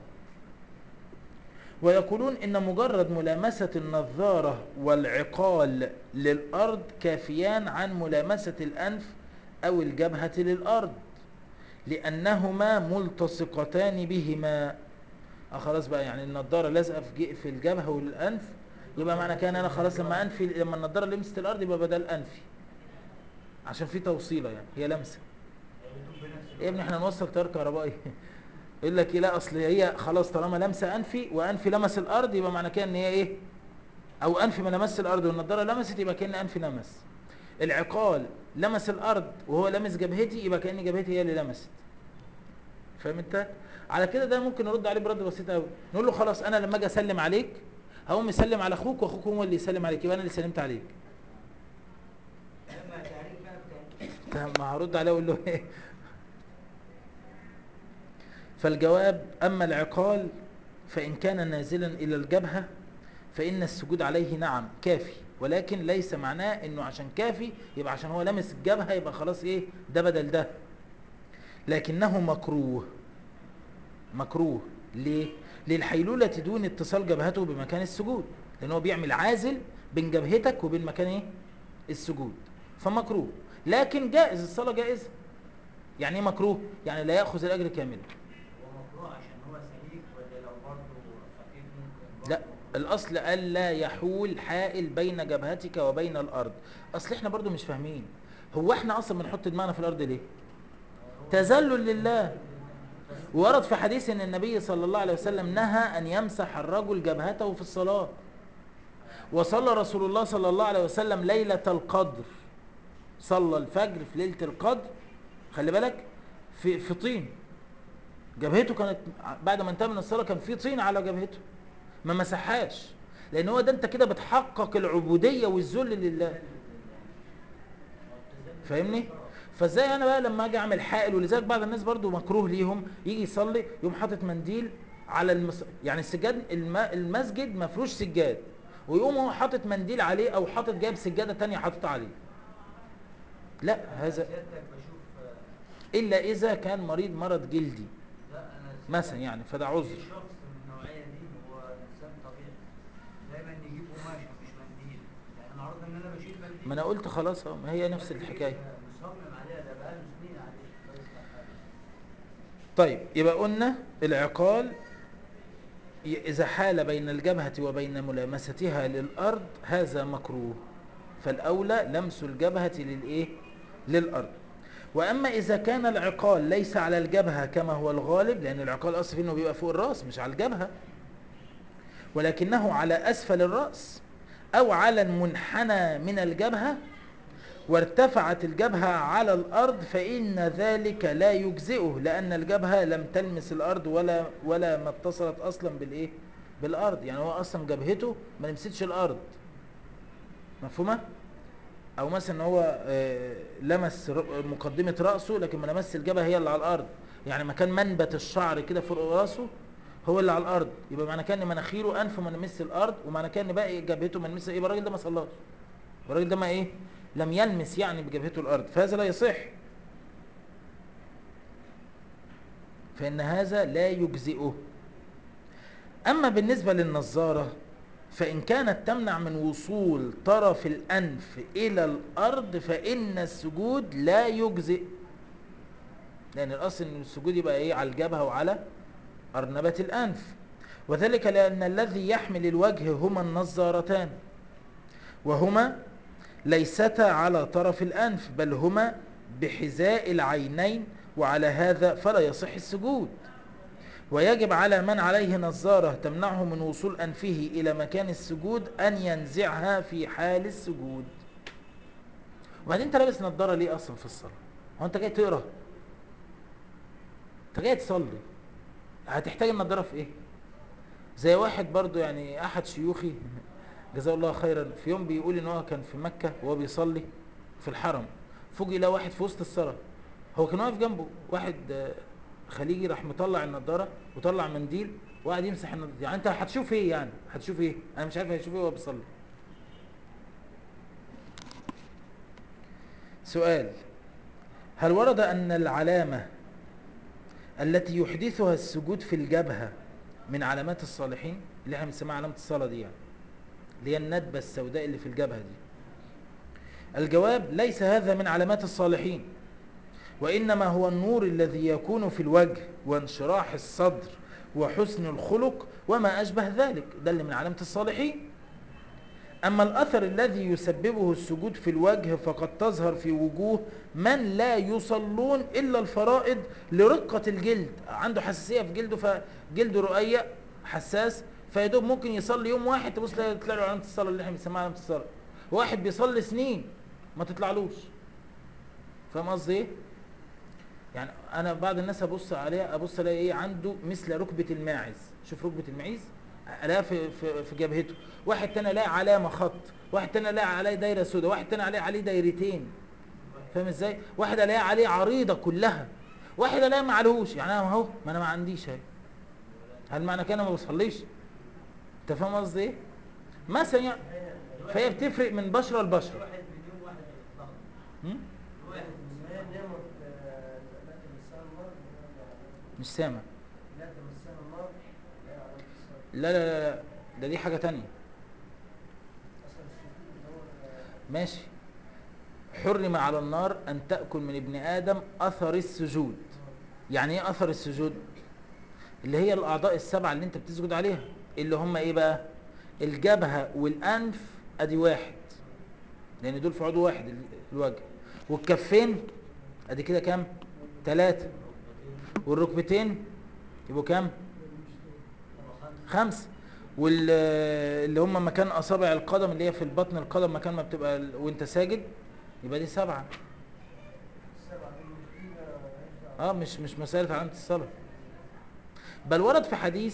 ويقولون ان مجرد ملامسة النظارة والعقال للارض كافيان عن ملامسة الانف او الجبهة للارض لانهما ملتصقتان بهما اه خلاص بقى يعني النضارة لازقة في ج- في الجبهة والانف يبقى معنى كده ان انا خلاص لما انفي لما النضارة لمست الارض يبقى بدل انفي عشان في توصيلة يعني هي لمسة يا ابني احنا نوصل تيار كهربائي يقول لك ايه لا اصل هي خلاص طالما لمسه انفي وانفي لمس الارض يبقى معنى كده ان هي ايه او انفي ما لمس الارض والنضاره لمست يبقى كان انفي لمس العقال لمس الارض وهو لمس جبهتي يبقى كان جبهتي هي اللي لمست فاهم انت على كده ده ممكن نرد عليه برد بسيط قوي نقول له خلاص انا لما اجي اسلم عليك هقوم مسلم على اخوك واخوك هو اللي يسلم عليك يبقى انا اللي سلمت عليك لما تعريف بقى بتاع طب ما هرد عليه اقول له ايه فالجواب اما العقال فان كان نازلا الى الجبهه فان السجود عليه نعم كافي ولكن ليس معناه انه عشان كافي يبقى عشان هو لمس الجبهه يبقى خلاص ايه ده بدل ده لكنه مكروه مكروه ليه للحيلولة دون اتصال جبهته بمكان السجود لان هو بيعمل عازل بين جبهتك وبين مكان ايه السجود فمكروه لكن جائز الصلاة جائزة يعني ايه مكروه يعني لا يأخذ الأجر كاملا هو مكروه عشان هو سليك ولا لو برضه خفيف ممكن لا برضه الأصل ألا يحول حائل بين جبهتك وبين الأرض أصل احنا برضو مش فاهمين هو احنا أصلا بنحط دماغنا في الأرض ليه تذلل لله ورد في حديث ان النبي صلى الله عليه وسلم نهى ان يمسح الرجل جبهته في الصلاة وصلى رسول الله صلى الله عليه وسلم ليلة القدر صلى الفجر في ليلة القدر خلي بالك في في طين جبهته كانت بعد ما انتهى من الصلاة كان في طين على جبهته ما مسحهاش لان هو ده انت كده بتحقق العبودية والذل لله فاهمني فازاي انا بقى لما اجي اعمل حائل ولذلك بعض الناس برضو مكروه ليهم يجي يصلي يقوم حاطط منديل على المس... يعني السجاد الم... المسجد ما فيهوش سجاد ويقوم هو حاطط منديل عليه او حاطط جايب سجاده تانية حاططها عليه لا هذا سيادتك بشوف آه، الا اذا كان مريض مرض جلدي لا انا مثلا يعني فده عذر في شخص من النوعيه دي هو انسان طبيعي دايما يجيب قماشه مش منديل يعني النهارده ان انا بشيل منديل ما انا قلت خلاص اهو ما هي نفس الحكايه مصمم عليها ده بقاله سنين عليه الله يصلح حاله. طيب يبقى قلنا العقال ي- إذا حال بين الجبهة وبين ملامستها للأرض هذا مكروه فالأولى لمس الجبهة للإيه؟ للأرض وأما إذا كان العقال ليس على الجبهة كما هو الغالب لأن العقال أصل فيه إنه بيبقى فوق الرأس مش على الجبهة ولكنه على أسفل الرأس أو على المنحنى من الجبهة وارتفعت الجبهة على الأرض فإن ذلك لا يجزئه لأن الجبهة لم تلمس الأرض ولا ولا ما اتصلت أصلا بالإيه؟ بالأرض يعني هو أصلا جبهته ما لمستش الأرض مفهومة؟ أو مثلا إن هو آه، لمس ر- مقدمة رأسه لكن ما لمس الجبهة هي اللي على الأرض يعني مكان منبت الشعر كده فوق رأسه هو اللي على الأرض يبقى معنى كان إن مناخيره أنفه ما لمس الأرض ومعنى كان إن باقي جبهته ما لمس إيه يبقى الراجل ده ما صلاش الراجل ده ما إيه؟ لم يلمس يعني بجبهته الأرض فهذا لا يصح فإن هذا لا يجزئه أما بالنسبة للنظارة فإن كانت تمنع من وصول طرف الأنف إلى الأرض فإن السجود لا يجزئ لأن الأصل أن السجود يبقى إيه على الجبهة وعلى أرنبة الأنف وذلك لأن الذي يحمل الوجه هما النظارتان وهما ليستا على طرف الأنف بل هما بحذاء العينين وعلى هذا فلا يصح السجود ويجب على من عليه نظارة تمنعه من وصول أنفه إلى مكان السجود أن ينزعها في حال السجود وبعدين أنت لابس نظارة ليه أصلا في الصلاة هو أنت جاي تقرأ أنت جاي تصلي هتحتاج النظارة في إيه زي واحد برضو يعني أحد شيوخي جزاه الله خيرا في يوم بيقول ان هو كان في مكة وهو بيصلي في الحرم فوجئ لقى واحد في وسط الصلاة هو كان واقف جنبه واحد آه، خليجي راح مطلع النضارة وطلع منديل وقعد يمسح النضارة يعني انت هتشوف ايه يعني هتشوف ايه انا مش عارف هيشوف ايه وهو بيصلي سؤال هل ورد ان العلامة التي يحدثها السجود في الجبهة من علامات الصالحين اللي احنا بنسميها علامة الصلاة دي يعني اللي هي الندبة السوداء اللي في الجبهة دي الجواب ليس هذا من علامات الصالحين وإنما هو النور الذي يكون في الوجه وانشراح الصدر وحسن الخلق وما أشبه ذلك ده اللي من علامة الصالحين أما الأثر الذي يسببه السجود في الوجه فقد تظهر في وجوه من لا يصلون إلا الفرائض لرقة الجلد عنده حساسية في جلده فجلده رقيق حساس فيدوب ممكن يصلي يوم واحد تبص تلاقي تطلع له علامة الصلاة اللي احنا بنسميها علامة الصلاة واحد بيصلي سنين ما تطلعلوش فاهم قصدي ايه؟ يعني انا بعض الناس ابص عليها ابص الاقي ايه عنده مثل ركبة الماعز شوف ركبة المعيز الاقيها في في في جبهته واحد تاني الاقي علامة خط واحد تاني الاقي عليه دايرة سوداء واحد تاني الاقي عليه دايرتين فاهم ازاي واحد الاقي عليه عريضة كلها واحد الاقي ما عليهوش يعني انا اهو ما انا ما عنديش اهي هل معنى كده ما بصليش انت فاهم قصدي ايه مثلا يعني فهي بتفرق من بشرة لبشرة واحد مليون واحد هيطلع هم؟ واحد هي نعمة لا تمسها النار مش سامع لا تمسها النار لا على الصلاة لا لا لا لا ده دي حاجة تانية أصل السجود اللي هو ماشي حرم على النار أن تأكل من ابن آدم أثر السجود يعني ايه أثر السجود اللي هي الأعضاء السبعة اللي انت بتسجد عليها اللي هم ايه بقى الجبهة والأنف ادي واحد لأن دول في عضو واحد ال- الوجه والكفين ادي كده كام ثلاثة والركبتين يبقوا كام خمسة واللي هم مكان اصابع القدم اللي هي في البطن القدم مكان ما بتبقى ال- وانت ساجد يبقى دي سبعة السبعة دول مش دي مالهاش دعوة. اه مش مش مسألة علامة الصلاة بل ورد في حديث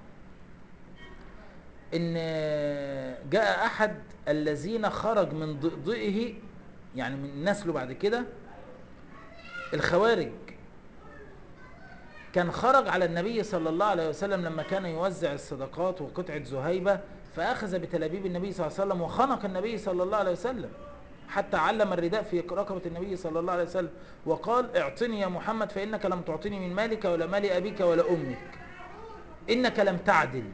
ان جاء احد الذين خرج من ضئضئه يعني من نسله بعد كده الخوارج كان خرج على النبي صلى الله عليه وسلم لما كان يوزع الصدقات وقطعة زهيبة فأخذ بتلابيب النبي صلى الله عليه وسلم وخنق النبي صلى الله عليه وسلم حتى علم الرداء في رقبة النبي صلى الله عليه وسلم وقال اعطني يا محمد فإنك لم تعطني من مالك ولا مال أبيك ولا أمك إنك لم تعدل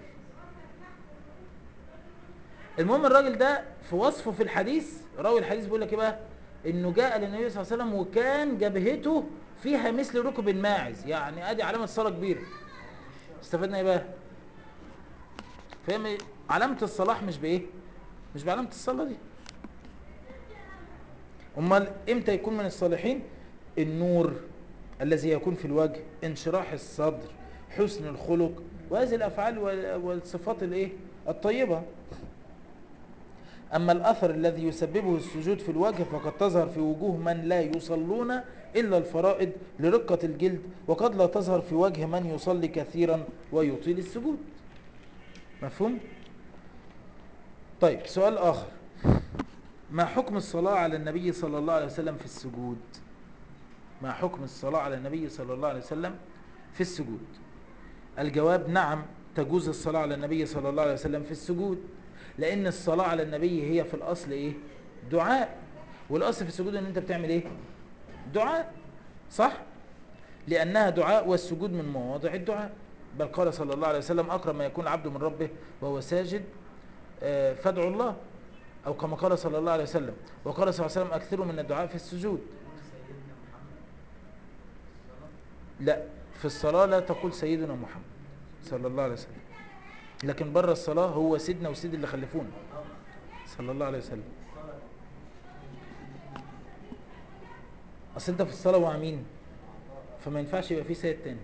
المهم الراجل ده في وصفه في الحديث راوي الحديث بيقول لك ايه بقى انه جاء للنبي صلى الله عليه وسلم وكان جبهته فيها مثل ركب الماعز يعني ادي علامه صلاه كبيره استفدنا ايه بقى فاهم إيه؟ علامه الصلاح مش بايه مش بعلامه الصلاه دي امال امتى يكون من الصالحين النور الذي يكون في الوجه انشراح الصدر حسن الخلق وهذه الافعال وال- والصفات الايه الطيبه أما الأثر الذي يسببه السجود في الوجه فقد تظهر في وجوه من لا يصلون إلا الفرائض لرقة الجلد وقد لا تظهر في وجه من يصلي كثيرا ويطيل السجود مفهوم؟ طيب سؤال آخر ما حكم الصلاة على النبي صلى الله عليه وسلم في السجود ما حكم الصلاة على النبي صلى الله عليه وسلم في السجود الجواب نعم تجوز الصلاة على النبي صلى الله عليه وسلم في السجود لان الصلاة على النبي هي في الاصل ايه دعاء والاصل في السجود ان انت بتعمل ايه دعاء صح لانها دعاء والسجود من مواضع الدعاء بل قال صلى الله عليه وسلم اقرب ما يكون العبد من ربه وهو ساجد آه، فادعوا الله او كما قال صلى الله عليه وسلم وقال صلى الله عليه وسلم اكثروا من الدعاء في السجود يقول سيدنا محمد الصلاة لا في الصلاة لا تقول سيدنا محمد صلى الله عليه وسلم لكن بره الصلاة هو سيدنا وسيد اللي خلفونا صلى الله عليه وسلم اصل انت في الصلاة مع مين فما ينفعش يبقى في سيد تاني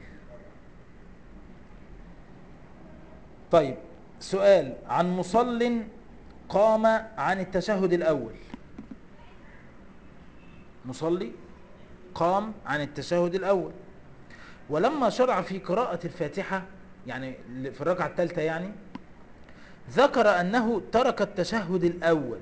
طيب سؤال عن مصل قام عن التشهد الاول مصلي قام عن التشهد الاول ولما شرع في قراءة الفاتحة يعني في الركعة الثالثة يعني ذكر أنه ترك التشهد الأول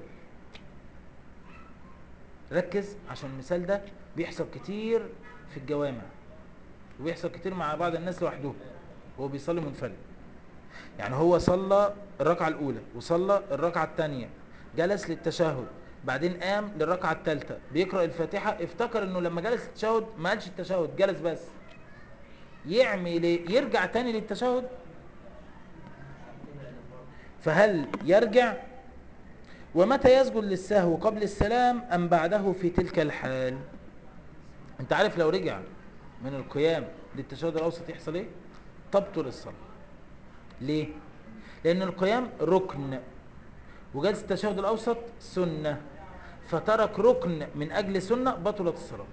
ركز عشان المثال ده بيحصل كتير في الجوامع وبيحصل كتير مع بعض الناس لوحدهم هو بيصلي منفرد يعني هو صلى الركعة الأولى وصلى الركعة الثانية جلس للتشهد بعدين قام للركعة الثالثة بيقرأ الفاتحة افتكر انه لما جلس التشهد ما قالش التشهد جلس بس يعمل ايه يرجع تاني للتشهد فهل يرجع ومتى يسجد للسهو قبل السلام ام بعده في تلك الحال انت عارف لو رجع من القيام للتشهد الاوسط يحصل ايه تبطل الصلاه ليه لان القيام ركن وجلسه التشهد الاوسط سنه فترك ركن من اجل سنه بطلت الصلاه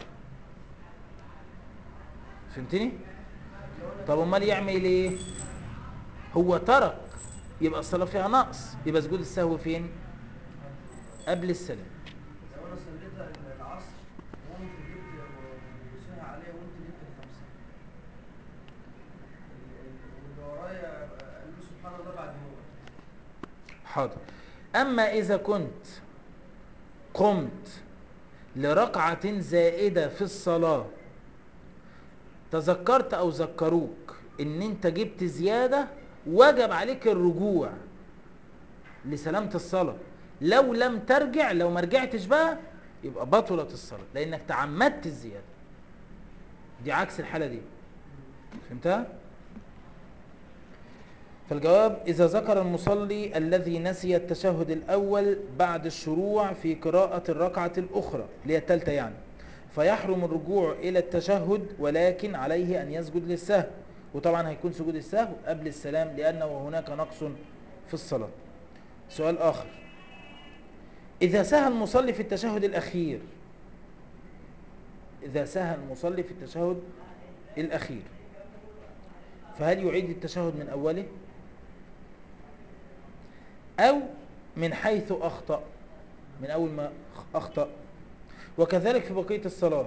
فهمتني طب امال يعمل ايه هو ترك يبقى الصلاه فيها نقص يبقى سجود السهو فين قبل السلام لو انا صليت العصر وقمت جبت وسهى عليه وقمت جبت الخمسة واللي ورايا قال له سبحان الله بعد موت حاضر اما اذا كنت قمت لركعه زائده في الصلاه تذكرت او ذكروك ان انت جبت زياده وجب عليك الرجوع لسلامه الصلاه لو لم ترجع لو ما رجعتش بقى يبقى بطلت الصلاه لانك تعمدت الزياده دي عكس الحاله دي فهمتها فالجواب إذا ذكر المصلي الذي نسي التشهد الأول بعد الشروع في قراءة الركعة الأخرى اللي هي التالتة يعني فيحرم الرجوع إلى التشهد ولكن عليه أن يسجد للسهو وطبعا هيكون سجود السهو قبل السلام لأنه هناك نقص في الصلاة سؤال آخر إذا سهى المصلي في التشهد الأخير إذا سهى المصلي في التشهد الأخير فهل يعيد التشهد من أوله أو من حيث أخطأ من أول ما أخطأ وكذلك في بقية الصلاة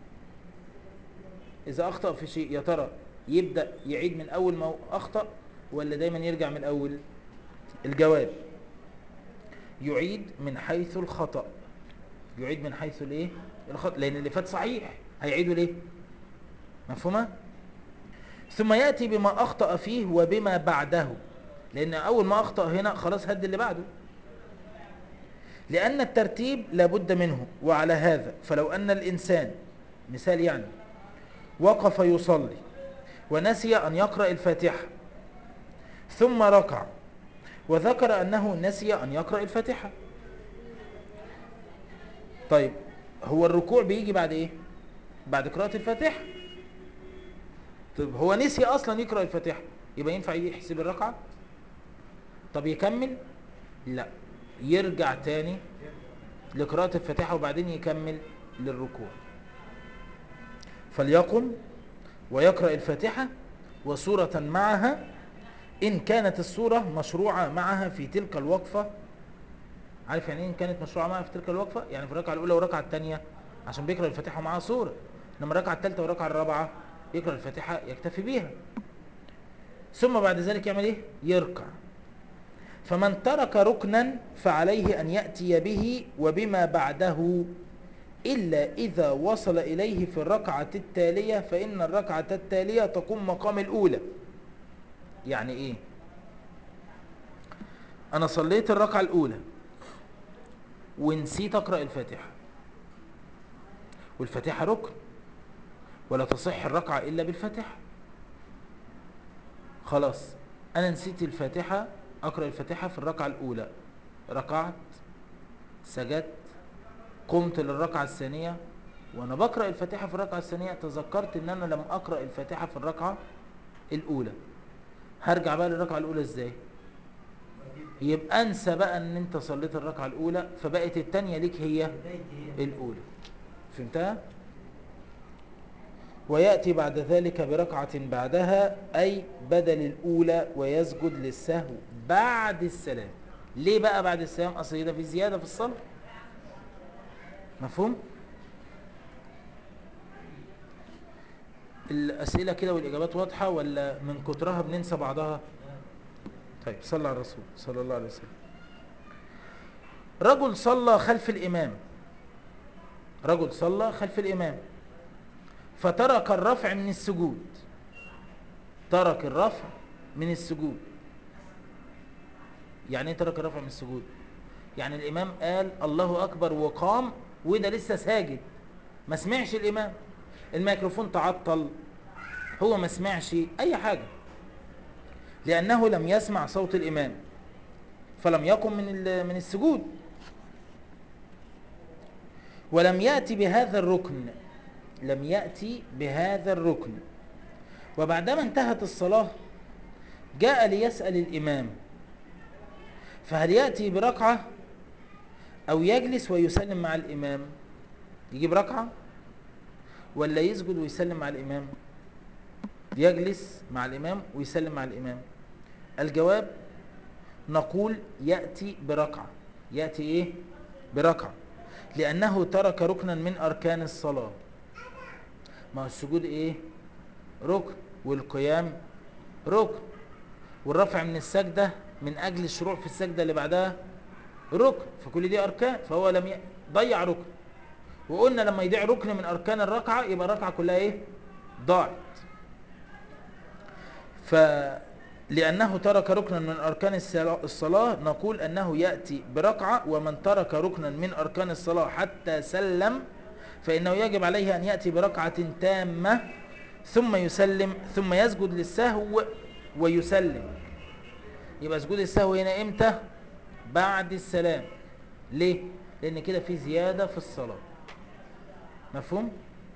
إذا أخطأ في شيء يا ترى يبدأ يعيد من أول ما أخطأ ولا دايما يرجع من أول الجواب يعيد من حيث الخطأ يعيد من حيث الايه الخطأ لأن اللي فات صحيح هيعيده ليه مفهومة ثم يأتي بما أخطأ فيه وبما بعده لأن أول ما أخطأ هنا خلاص هد اللي بعده لأن الترتيب لابد منه وعلى هذا فلو أن الإنسان مثال يعني وقف يصلي ونسي أن يقرأ الفاتحة ثم ركع وذكر أنه نسي أن يقرأ الفاتحة طيب هو الركوع بيجي بعد إيه بعد قراءة الفاتحة طيب هو نسي أصلا يقرأ الفاتحة يبقى ينفع يحسب الركعة طب يكمل لا يرجع تاني لقراءة الفاتحة وبعدين يكمل للركوع فليقم ويقرأ الفاتحة وسورة معها إن كانت السورة مشروعة معها في تلك الوقفة عارف يعني إيه إن كانت مشروعة معها في تلك الوقفة يعني في الركعة الأولى والركعة الثانية عشان بيقرأ الفاتحة معها سورة لما الركعة الثالثة والركعة الرابعة يقرأ الفاتحة يكتفي بيها ثم بعد ذلك يعمل إيه يركع فمن ترك ركنا فعليه أن يأتي به وبما بعده إلا إذا وصل إليه في الركعة التالية فإن الركعة التالية تقوم مقام الأولى يعني إيه أنا صليت الركعة الأولى ونسيت أقرأ الفاتحة والفاتحة ركن ولا تصح الركعة إلا بالفاتحة خلاص أنا نسيت الفاتحة أقرأ الفاتحة في الركعة الأولى ركعت سجدت قمت للركعة الثانية وأنا بقرأ الفاتحة في الركعة الثانية تذكرت إن أنا لم أقرأ الفاتحة في الركعة الأولى هرجع بقى للركعة الأولى إزاي يبقى أنسى بقى إن أنت صليت الركعة الأولى فبقت التانية ليك هي الأولى فهمتها؟ ويأتي بعد ذلك بركعة بعدها أي بدل الأولى ويسجد للسهو بعد السلام ليه بقى بعد السلام أصل ده في زيادة في الصلاة مفهوم الأسئلة كده والإجابات واضحة ولا من كترها بننسى بعضها طيب صلى على الرسول صلى الله عليه وسلم رجل صلى خلف الإمام رجل صلى خلف الإمام فترك الرفع من السجود ترك الرفع من السجود يعني ايه ترك الرفع من السجود يعني الامام قال الله اكبر وقام وده لسه ساجد ما سمعش الامام الميكروفون تعطل هو ما سمعش اي حاجة لانه لم يسمع صوت الامام فلم يقم من من السجود ولم يأتي بهذا الركن لم يأتي بهذا الركن وبعدما انتهت الصلاة جاء ليسأل الإمام فهل يأتي بركعة أو يجلس ويسلم مع الإمام يجيب ركعة ولا يسجد ويسلم مع الإمام يجلس مع الإمام ويسلم مع الإمام الجواب نقول يأتي بركعة يأتي إيه بركعة لأنه ترك ركنا من أركان الصلاة ما هو السجود ايه ركن والقيام ركن والرفع من السجدة من اجل الشروع في السجدة اللي بعدها ركن فكل دي اركان فهو لم ي... ضيع ركن وقلنا لما يضيع ركن من اركان الركعة يبقى الركعة كلها ايه ضاعت فلأنه ترك ركنا من أركان الصلاة نقول أنه يأتي بركعة ومن ترك ركنا من أركان الصلاة حتى سلم فإنه يجب عليه أن يأتي بركعة تامة ثم يسلم ثم يسجد للسهو ويسلم يبقى سجود السهو هنا إمتى بعد السلام ليه لأن كده في زيادة في الصلاة مفهوم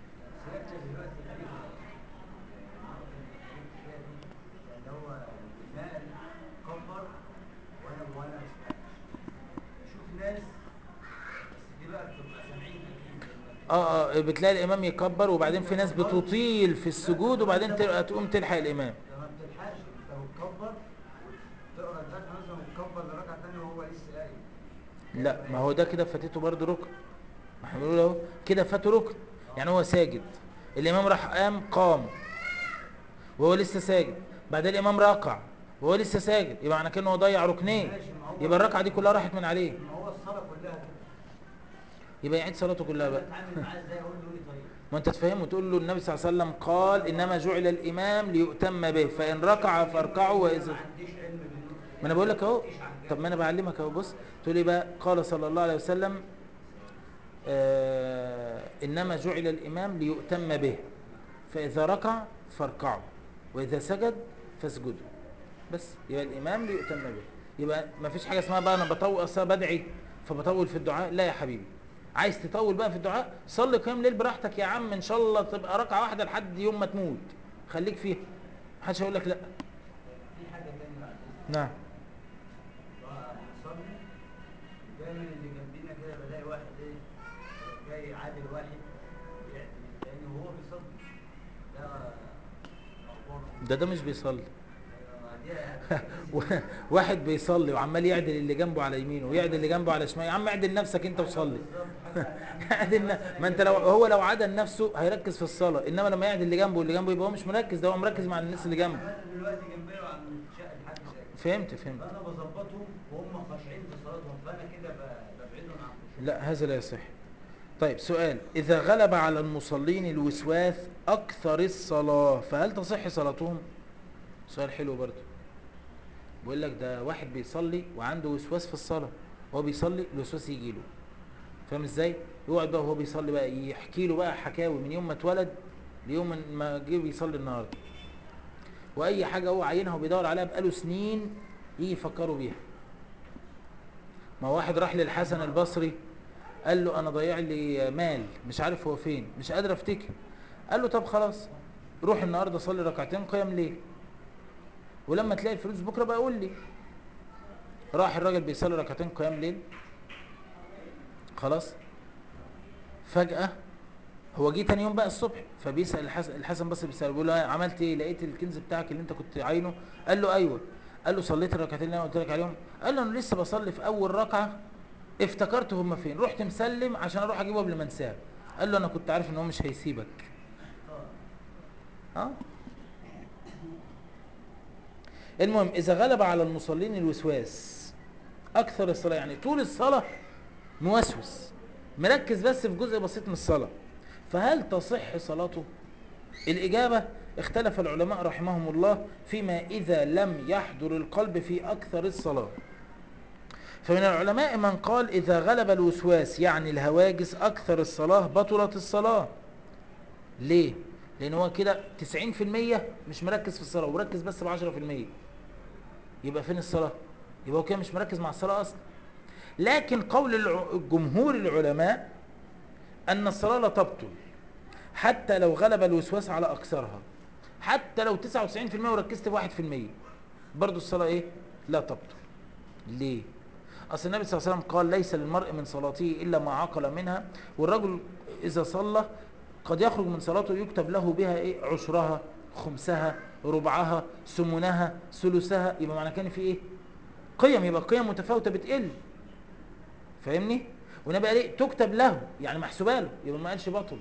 اللي هو نقل كبر وانا وانا ما سمعتش شوف ناس بس دي بقى بتبقى سامعين اكيد اه اه بتلاقي الامام يكبر وبعدين في ناس بتطيل في السجود وبعدين تبقى تقوم تلحق الامام لما بتلحق لا ما هو ده كده فاتته برضه ركن ما احنا بنقول اهو كده فاته ركن يعني هو ساجد الامام راح قام قام وهو لسه ساجد بعدين الامام ركع وهو لسه ساجد يبقى معنى كده إن هو ضيع ركنين ماشي، ما هو- يبقى الركعه دي كلها راحت من عليه ما هو الصلاه كلها كده يبقى يعيد صلاته كلها بقى اتعامل معاه ازاي اقول له ايه طيب ما انت تفهمه تقول له النبي صلى الله عليه وسلم قال انما جعل الامام ليؤتم به فان ركع فاركعوا واذا ما عنديش علم بالنور ما انا بقول لك اهو طب ما انا بعلمك اهو بص تقول لي بقى قال صلى الله عليه وسلم آه انما جعل الامام ليؤتم به فاذا ركع فاركعوا واذا سجد فاسجدوا بس يبقى الامام ليؤتم به يبقى ما فيش حاجه اسمها بقى انا بطول اصلا بدعي فبطول في الدعاء لا يا حبيبي عايز تطول بقى في الدعاء صلي قيام ليل براحتك يا عم ان شاء الله تبقى ركعه واحده لحد يوم ما تموت خليك فيها محدش هيقول لك لا في حاجه تانية بعد إذنك. نعم بقى بنصلي دايما اللي جنبينا كده بلاقي واحد ايه جاي عادل واحد يعدل التاني وهو بيصلي ده اخبار ده ده مش بيصلي أيوة، دي واحد بيصلي وعمال يعدل اللي جنبه على يمينه ويعدل اللي جنبه على شماله يا عم اعدل نفسك انت وصلي اعدل ن- ما انت لو هو لو عدل نفسه هيركز في الصلاه انما لما يعدل اللي جنبه واللي جنبه يبقى هو مش مركز ده هو مركز مع الناس اللي جنبه انا دلوقتي جنبي وعم شق الحاج زي فهمت فهمت فانا بظبطهم وهم خاشعين في صلاتهم فانا كده ب- ببعدهم عن الخشوع. لا هذا لا يصح طيب سؤال إذا غلب على المصلين الوسواس أكثر الصلاة فهل تصح صلاتهم؟ سؤال حلو برضه بيقول لك ده واحد بيصلي وعنده وسواس في الصلاة هو بيصلي الوسواس يجي له فاهم ازاي؟ يقعد بقى وهو بيصلي بقى يحكي له بقى حكاوي من يوم ما اتولد ليوم ما جه بيصلي النهارده واي حاجه هو عاينها وبيدور عليها بقاله سنين يجي يفكروا بيها ما واحد راح للحسن البصري قال له انا ضيع لي مال مش عارف هو فين مش قادر افتكر قال له طب خلاص روح النهارده صلي ركعتين قيام ليل ولما تلاقي الفلوس بكره بقى قول لي راح الراجل بيصلي ركعتين قيام ليل خلاص فجأة هو جه تاني يوم بقى الصبح فبيسأل الحسن الحسن بس بيسأل بيقول له "آه، عملت ايه لقيت الكنز بتاعك اللي انت كنت عاينه قال له ايوه قال له صليت الركعتين اللي انا قلت لك عليهم قال له انا لسه بصلي في اول ركعه افتكرت هم فين رحت مسلم عشان اروح اجيبه قبل ما انساه قال له انا كنت عارف ان هو مش هيسيبك اه المهم اذا غلب على المصلين الوسواس اكثر الصلاه يعني طول الصلاه موسوس مركز بس في جزء بسيط من الصلاه فهل تصح صلاته الاجابه اختلف العلماء رحمهم الله فيما اذا لم يحضر القلب في اكثر الصلاه فمن العلماء من قال إذا غلب الوسواس يعني الهواجس أكثر الصلاة بطلت الصلاة ليه؟ لأن هو كده 90% مش مركز في الصلاة ومركز بس ب 10% يبقى فين الصلاة؟ يبقى هو كده مش مركز مع الصلاة أصلا لكن قول الع- جمهور العلماء أن الصلاة لا تبطل حتى لو غلب الوسواس على أكثرها حتى لو 99% وركزت ب 1% برضو الصلاة إيه؟ لا تبطل ليه؟ أصل النبي صلى الله عليه وسلم قال ليس للمرء من صلاته إلا ما عقل منها والرجل إذا صلى قد يخرج من صلاته يكتب له بها إيه عشرها خمسها ربعها ثمنها ثلثها يبقى معنى كان في إيه قيم يبقى قيم متفاوتة بتقل فاهمني والنبي قال إيه تكتب له يعني محسوبة له يبقى ما قالش بطلت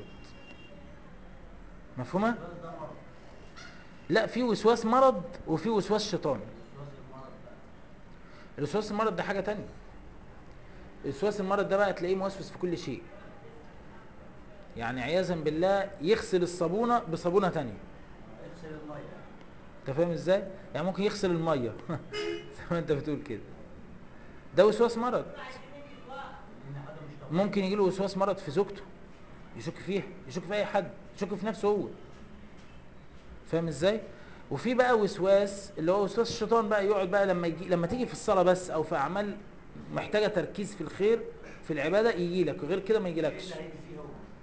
مفهومة الوسواس ده مرض لا في وسواس مرض وفي وسواس شيطان وسواس المرض بقى الوسواس المرض ده حاجة تانية الوسواس المرض ده بقى تلاقيه موسوس في كل شيء يعني عياذا بالله يغسل الصابونة بصابونة تانية اغسل الميه انت فاهم ازاي يعني ممكن يغسل المية زي ما انت بتقول كده ده وسواس مرض لان حاجه مش طبيعيه ممكن يجي له وسواس مرض في زوجته يشك فيها يشك في اي حد يشك في نفسه هو فاهم ازاي وفي بقى وسواس اللي هو وسواس الشيطان بقى يقعد بقى لما يجي لما تيجي في الصلاه بس او في اعمال محتاجه تركيز في الخير في العباده يجي لك غير كده ما يجيلكش اللي هيجي فيه هو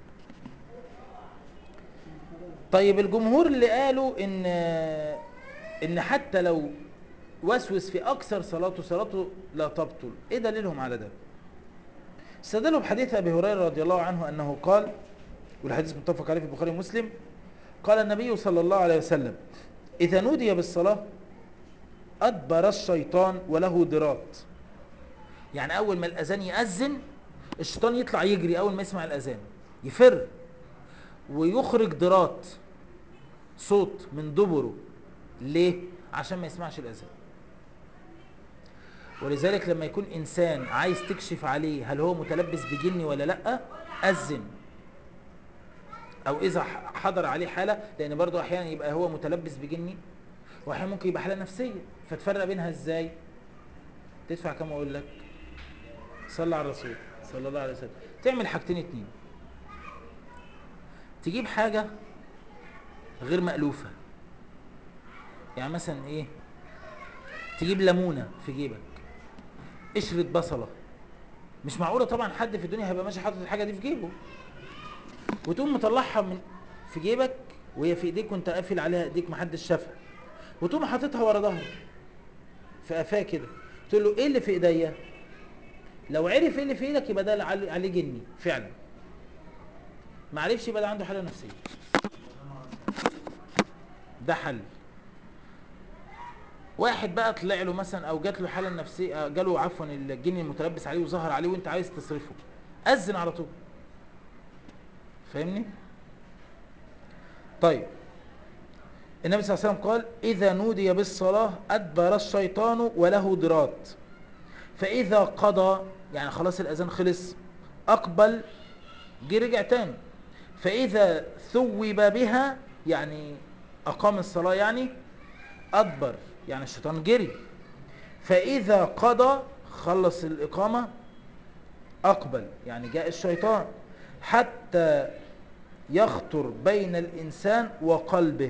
طيب الجمهور اللي قالوا ان ان حتى لو وسوس في اكثر صلاته صلاته لا تبطل ايه دليلهم على ده استدلوا بحديث ابي هريره رضي الله عنه انه قال والحديث متفق عليه في البخاري ومسلم قال النبي صلى الله عليه وسلم اذا نودي بالصلاه ادبر الشيطان وله ضراط يعني اول ما الاذان يأذن الشيطان يطلع يجري اول ما يسمع الاذان يفر ويخرج ضرات صوت من دبره ليه عشان ما يسمعش الاذان ولذلك لما يكون انسان عايز تكشف عليه هل هو متلبس بجن ولا لا اذن او اذا ح- حضر عليه حاله لان برضو احيانا يبقى هو متلبس بجني واحيانا ممكن يبقى حاله نفسيه فتفرق بينها ازاي تدفع كام اقول لك صلى على الرسول صلى الله عليه وسلم تعمل حاجتين اتنين تجيب حاجه غير مألوفه يعني مثلا ايه تجيب ليمونه في جيبك قشرة بصلة مش معقولة طبعا حد في الدنيا هيبقى ماشي حاطط الحاجة دي في جيبه وتقوم مطلعها من في جيبك وهي في ايديك وانت قافل عليها ايديك محدش شافها وتقوم حاططها ورا ظهرك في قفاه كده تقول له ايه اللي في ايديا لو عرف ايه اللي في ايدك يبقى ده عليه عليه جني فعلا ما عرفش يبقى ده عنده حاله نفسيه ده حل واحد بقى طلع له مثلا او جات له حاله نفسيه آه، جاله عفوا الجن المتلبس عليه وظهر عليه وانت عايز تصرفه اذن على طول فاهمني طيب النبي صلى الله عليه وسلم قال اذا نودي بالصلاه ادبر الشيطان وله ضرات فاذا قضى يعني خلاص الاذان خلص اقبل جه رجع تاني فاذا ثوب بها يعني اقام الصلاه يعني أدبر يعني الشيطان جري فإذا قضى خلص الإقامة أقبل يعني جاء الشيطان حتى يخطر بين الإنسان وقلبه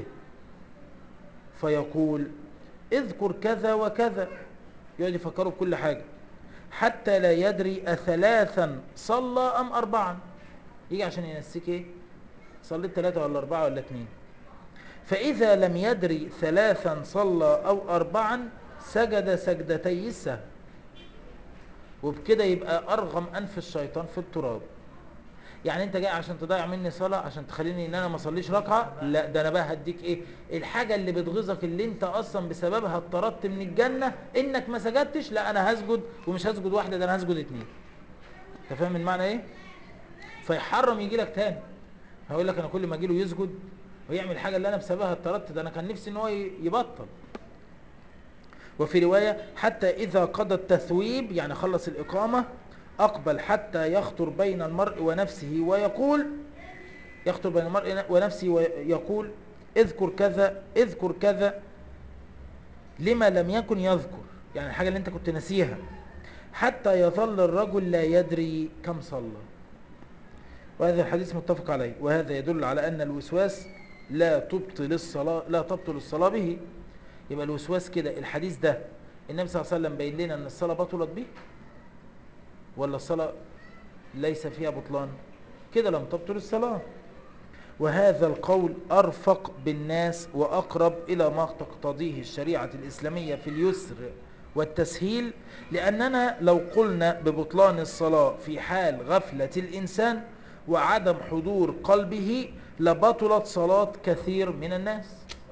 فيقول اذكر كذا وكذا يقعد يفكروا بكل حاجة حتى لا يدري أثلاثا صلى أم أربعا يجي عشان ينسيك ايه صليت ثلاثة ولا أربعة ولا اتنين فإذا لم يدري ثلاثا صلى أو أربعا سجد سجدتي السهو وبكده يبقى أرغم أنف الشيطان في التراب يعني انت جاي عشان تضيع مني صلاة عشان تخليني ان انا ما اصليش ركعة لا ده انا بقى هديك ايه الحاجة اللي بتغيظك اللي انت اصلا بسببها اتطردت من الجنة انك ما سجدتش لا انا هسجد ومش هسجد واحدة ده انا هسجد اتنين انت فاهم المعنى ايه فيحرم يجي لك تاني هيقول لك انا كل ما اجي له يسجد ويعمل الحاجه اللي انا بسببها اتطردت ده انا كان نفسي ان هو ي- يبطل وفي روايه حتى اذا قضى التثويب يعني خلص الاقامه اقبل حتى يخطر بين المرء ونفسه ويقول يخطر بين المرء ونفسه ويقول اذكر كذا اذكر كذا لما لم يكن يذكر يعني الحاجه اللي انت كنت ناسيها حتى يظل الرجل لا يدري كم صلى وهذا الحديث متفق عليه وهذا يدل على أن الوسواس لا تبطل الصلاة لا تبطل الصلاة به يبقى الوسواس كده الحديث ده النبي صلى الله عليه وسلم بين لنا أن الصلاة بطلت به ولا الصلاة ليس فيها بطلان كده لم تبطل الصلاة وهذا القول أرفق بالناس وأقرب إلى ما تقتضيه الشريعة الإسلامية في اليسر والتسهيل لأننا لو قلنا ببطلان الصلاة في حال غفلة الإنسان وعدم حضور قلبه لبطلت صلاة كثير من الناس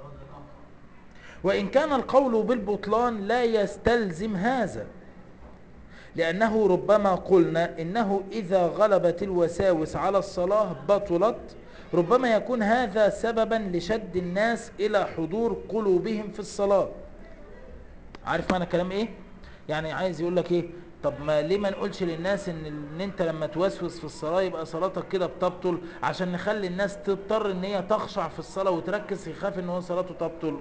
وإن كان القول بالبطلان لا يستلزم هذا لأنه ربما قلنا إنه إذا غلبت الوساوس على الصلاة بطلت ربما يكون هذا سببا لشد الناس إلى حضور قلوبهم في الصلاة عارف معنى الكلام إيه؟ يعني عايز يقول لك إيه؟ طب ما ليه ما نقولش للناس إن, إن أنت لما توسوس في الصلاة يبقى صلاتك كده بتبطل عشان نخلي الناس تضطر إن هي تخشع في الصلاة وتركز يخاف إن هو صلاته تبطل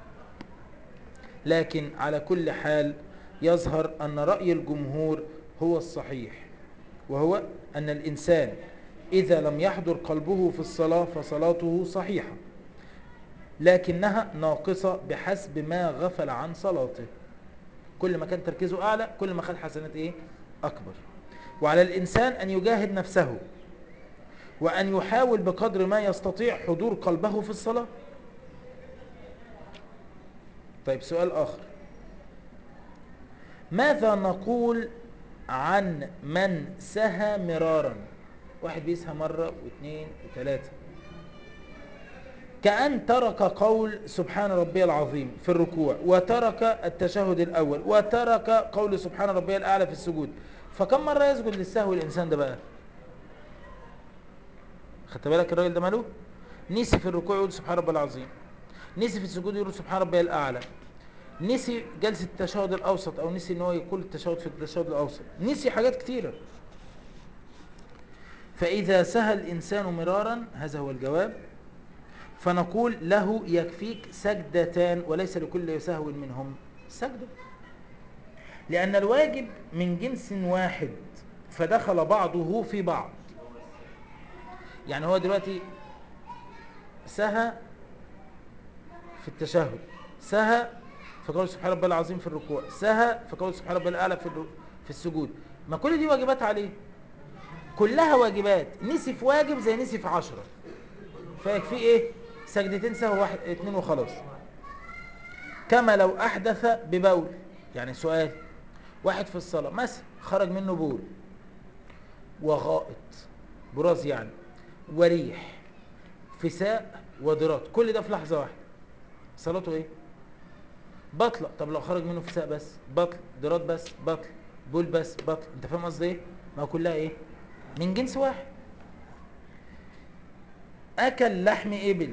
لكن على كل حال يظهر أن رأي الجمهور هو الصحيح وهو أن الإنسان إذا لم يحضر قلبه في الصلاة فصلاته صحيحة لكنها ناقصة بحسب ما غفل عن صلاته كل ما كان تركيزه أعلى كل ما خد حسنات إيه؟ أكبر وعلى الإنسان أن يجاهد نفسه وأن يحاول بقدر ما يستطيع حضور قلبه في الصلاة طيب سؤال آخر ماذا نقول عن من سهى مرارا واحد بيسهى مرة واثنين وثلاثة كأن ترك قول سبحان ربي العظيم في الركوع وترك التشهد الأول وترك قول سبحان ربي الأعلى في السجود فكم مرة يسجد للسهو الإنسان ده بقى خدت بالك الراجل ده ماله نسي في الركوع يقول سبحان ربي العظيم نسي في السجود يقول سبحان ربي الأعلى نسي جلسة التشهد الأوسط أو نسي إن هو يقول التشهد في التشهد الأوسط نسي حاجات كتيرة فإذا سهى الإنسان مرارا هذا هو الجواب فنقول له يكفيك سجدتان وليس لكل سهو منهم سجدة لأن الواجب من جنس واحد فدخل بعضه في بعض يعني هو دلوقتي سهى في التشهد سهى في قول سبحان ربي العظيم في الركوع سهى في قول سبحان ربي الأعلى في الر- في السجود ما كل دي واجبات عليه كلها واجبات نسي في واجب زي نسي في عشرة فيكفي ايه سجدتين سهو واحد اتنين وخلاص كما لو احدث ببول يعني سؤال واحد في الصلاة مثلا خرج منه بول وغائط براز يعني وريح فساء ودرات كل ده في لحظة واحدة صلاته ايه بطلة طب لو خرج منه فساء بس بطل درات بس بطل بول بس بطل انت فاهم قصدي ايه ما هو كلها ايه من جنس واحد اكل لحم ابل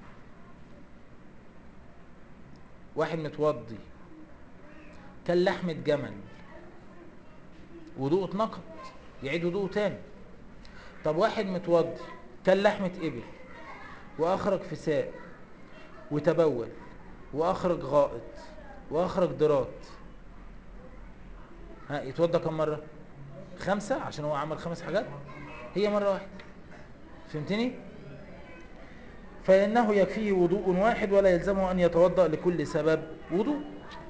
واحد متوضي كل لحمة جمل وضوءه اتنقض يعيد وضوءه تاني طب واحد متوضي كل لحمة ابل واخرج فساء وتبول واخرج غائط واخرج درات ها يتوضى كم مرة خمسة عشان هو عمل خمس حاجات هي مرة واحدة فهمتني فإنه يكفيه وضوء واحد ولا يلزمه أن يتوضأ لكل سبب وضوء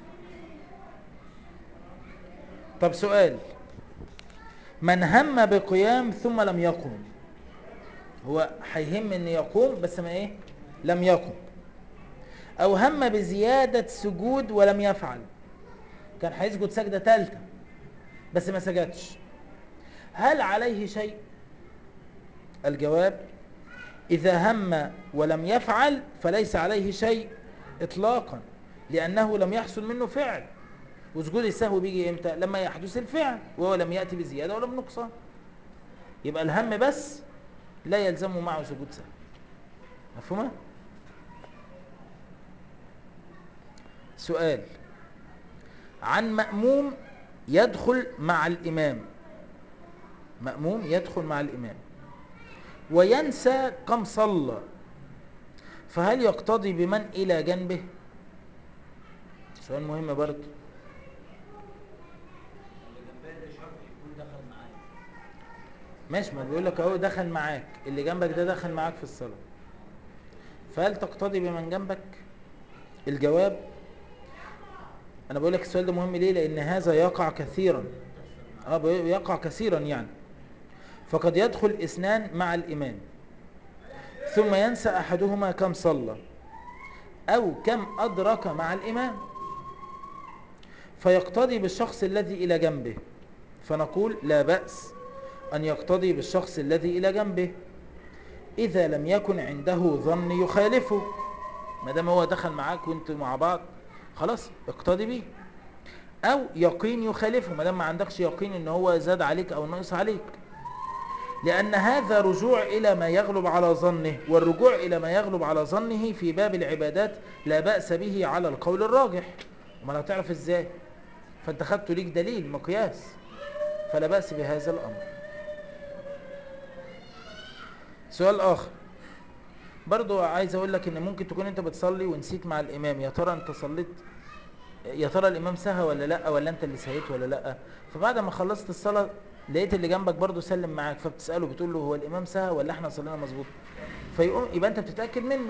طب سؤال من هم بقيام ثم لم يقم هو هيهم ان يقوم بس ما ايه لم يقم او هم بزيادة سجود ولم يفعل كان هيسجد سجدة ثالثة بس ما سجدش هل عليه شيء الجواب إذا هم ولم يفعل فليس عليه شيء إطلاقا لأنه لم يحصل منه فعل وسجود السهو بيجي إمتى لما يحدث الفعل وهو لم يأتي بزيادة ولا بنقصان يبقى الهم بس لا يلزم معه سجود سهو مفهومة؟ سؤال عن مأموم يدخل مع الإمام مأموم يدخل مع الإمام وينسى كم صلى فهل يقتضي بمن إلى جنبه سؤال مهم برضه اللي جنبها ده شرط يكون دخل معايا ماشي ما بيقول لك اهو دخل معاك اللي جنبك ده دخل معاك في الصلاة فهل تقتضي بمن جنبك الجواب انا بقول لك السؤال ده مهم ليه لان هذا يقع كثيرا اه بي- يقع كثيرا يعني فقد يدخل اثنان مع الامام ثم ينسى احدهما كم صلى او كم ادرك مع الامام فيقتضي بالشخص الذي الى جنبه فنقول لا بأس أن يقتضي بالشخص الذي إلى جنبه إذا لم يكن عنده ظن يخالفه ما دام هو دخل معاك وانتوا مع بعض خلاص اقتضي بيه أو يقين يخالفه ما دام ما عندكش يقين ان هو زاد عليك أو نقص عليك لأن هذا رجوع إلى ما يغلب على ظنه والرجوع إلى ما يغلب على ظنه في باب العبادات لا بأس به على القول الراجح وما هتعرف ازاي فانت خدته ليك دليل مقياس فلا بأس بهذا الأمر سؤال آخر برضو عايز أقول لك إن ممكن تكون أنت بتصلي ونسيت مع الإمام يا ترى أنت صليت يا ترى الإمام سهى ولا لأ ولا أنت اللي سهيت ولا لأ فبعد ما خلصت الصلاة لقيت اللي جنبك برضو سلم معاك فبتسأله بتقول له هو الإمام سهى ولا إحنا صلينا مظبوط فيقوم يبقى أنت بتتأكد منه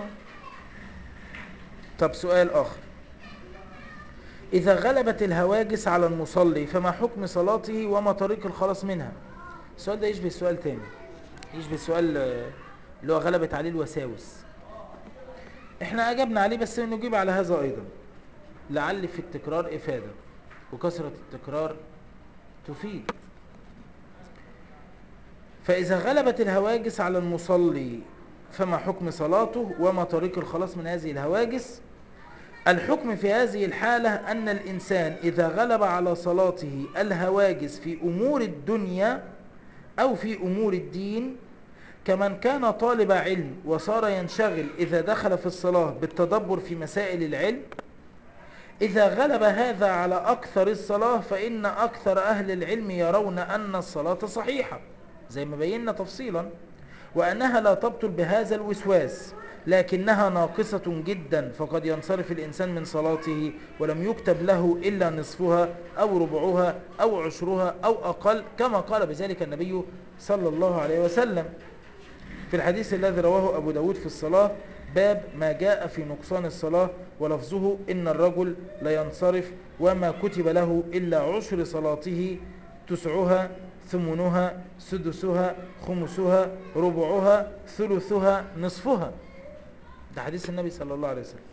طب سؤال آخر إذا غلبت الهواجس على المصلي فما حكم صلاته وما طريق الخلاص منها السؤال ده يشبه سؤال تاني يشبه سؤال آه، اللي هو غلبت عليه الوساوس احنا أجبنا عليه بس نجيب على هذا أيضا لعل في التكرار إفادة وكثرة التكرار تفيد فإذا غلبت الهواجس على المصلي فما حكم صلاته وما طريق الخلاص من هذه الهواجس الحكم في هذه الحالة أن الإنسان إذا غلب على صلاته الهواجس في أمور الدنيا أو في أمور الدين كمن كان طالب علم وصار ينشغل إذا دخل في الصلاة بالتدبر في مسائل العلم إذا غلب هذا على أكثر الصلاة فإن أكثر أهل العلم يرون أن الصلاة صحيحة زي ما بينا تفصيلا وأنها لا تبطل بهذا الوسواس لكنها ناقصة جدا فقد ينصرف الإنسان من صلاته ولم يكتب له إلا نصفها أو ربعها أو عشرها أو أقل كما قال بذلك النبي صلى الله عليه وسلم في الحديث الذي رواه أبو داود في الصلاة باب ما جاء في نقصان الصلاة ولفظه إن الرجل لينصرف وما كتب له إلا عشر صلاته تسعها ثمنها سدسها خمسها ربعها ثلثها نصفها ده حديث النبي صلى الله عليه وسلم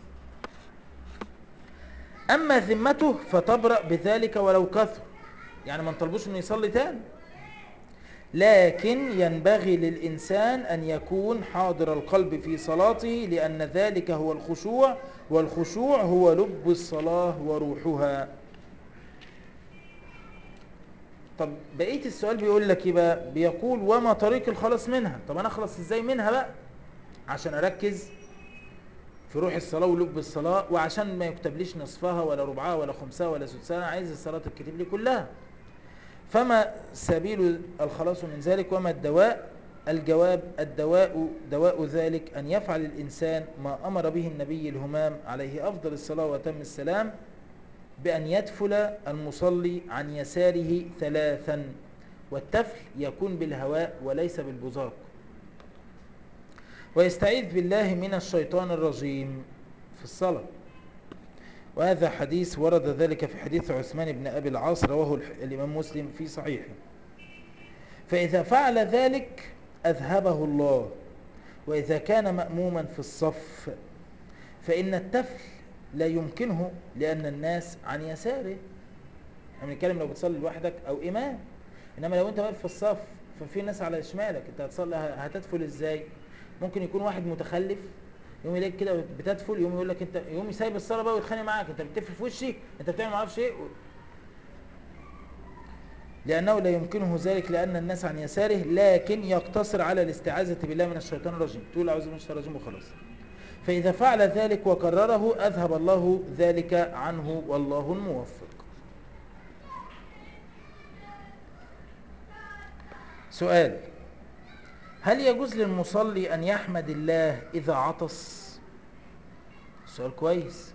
أما ذمته فتبرأ بذلك ولو كثر يعني ما نطلبوش انه يصلي تاني لكن ينبغي للإنسان أن يكون حاضر القلب في صلاته لأن ذلك هو الخشوع والخشوع هو لب الصلاة وروحها طب بقية السؤال بيقول لك يبقى بيقول وما طريق الخلاص منها طب أنا أخلص إزاي منها بقى عشان أركز في روح الصلاة ولب الصلاة وعشان ما يكتبليش نصفها ولا ربعها ولا خمسها ولا سدسها أنا عايز الصلاة تتكتب لي كلها فما سبيل الخلاص من ذلك وما الدواء الجواب الدواء دواء ذلك أن يفعل الإنسان ما أمر به النبي الهمام عليه أفضل الصلاة وتم السلام بأن يدفل المصلي عن يساره ثلاثا والتفل يكون بالهواء وليس بالبزاق ويستعيذ بالله من الشيطان الرجيم في الصلاة وهذا حديث ورد ذلك في حديث عثمان بن أبي العاص رواه الإمام مسلم في صحيحه فإذا فعل ذلك أذهبه الله وإذا كان مأموما في الصف فإن التفل لا يمكنه لأن الناس عن يساره احنا بنتكلم لو بتصلي لوحدك أو إمام إنما لو أنت واقف في الصف ففي ناس على شمالك أنت هتصلي هتدفل إزاي ممكن يكون واحد متخلف يوم يلاقيك كده بتدفل يوم يقول لك انت يوم يسيب الصلاه بقى ويتخانق معاك انت بتقفل في وشي انت بتعمل ما اعرفش ايه لانه لا يمكنه ذلك لان الناس عن يساره لكن يقتصر على الاستعاذه بالله من الشيطان الرجيم تقول اعوذ بالله من الشيطان الرجيم وخلاص فاذا فعل ذلك وكرره اذهب الله ذلك عنه والله الموفق سؤال هل يجوز للمصلي أن يحمد الله إذا عطس سؤال كويس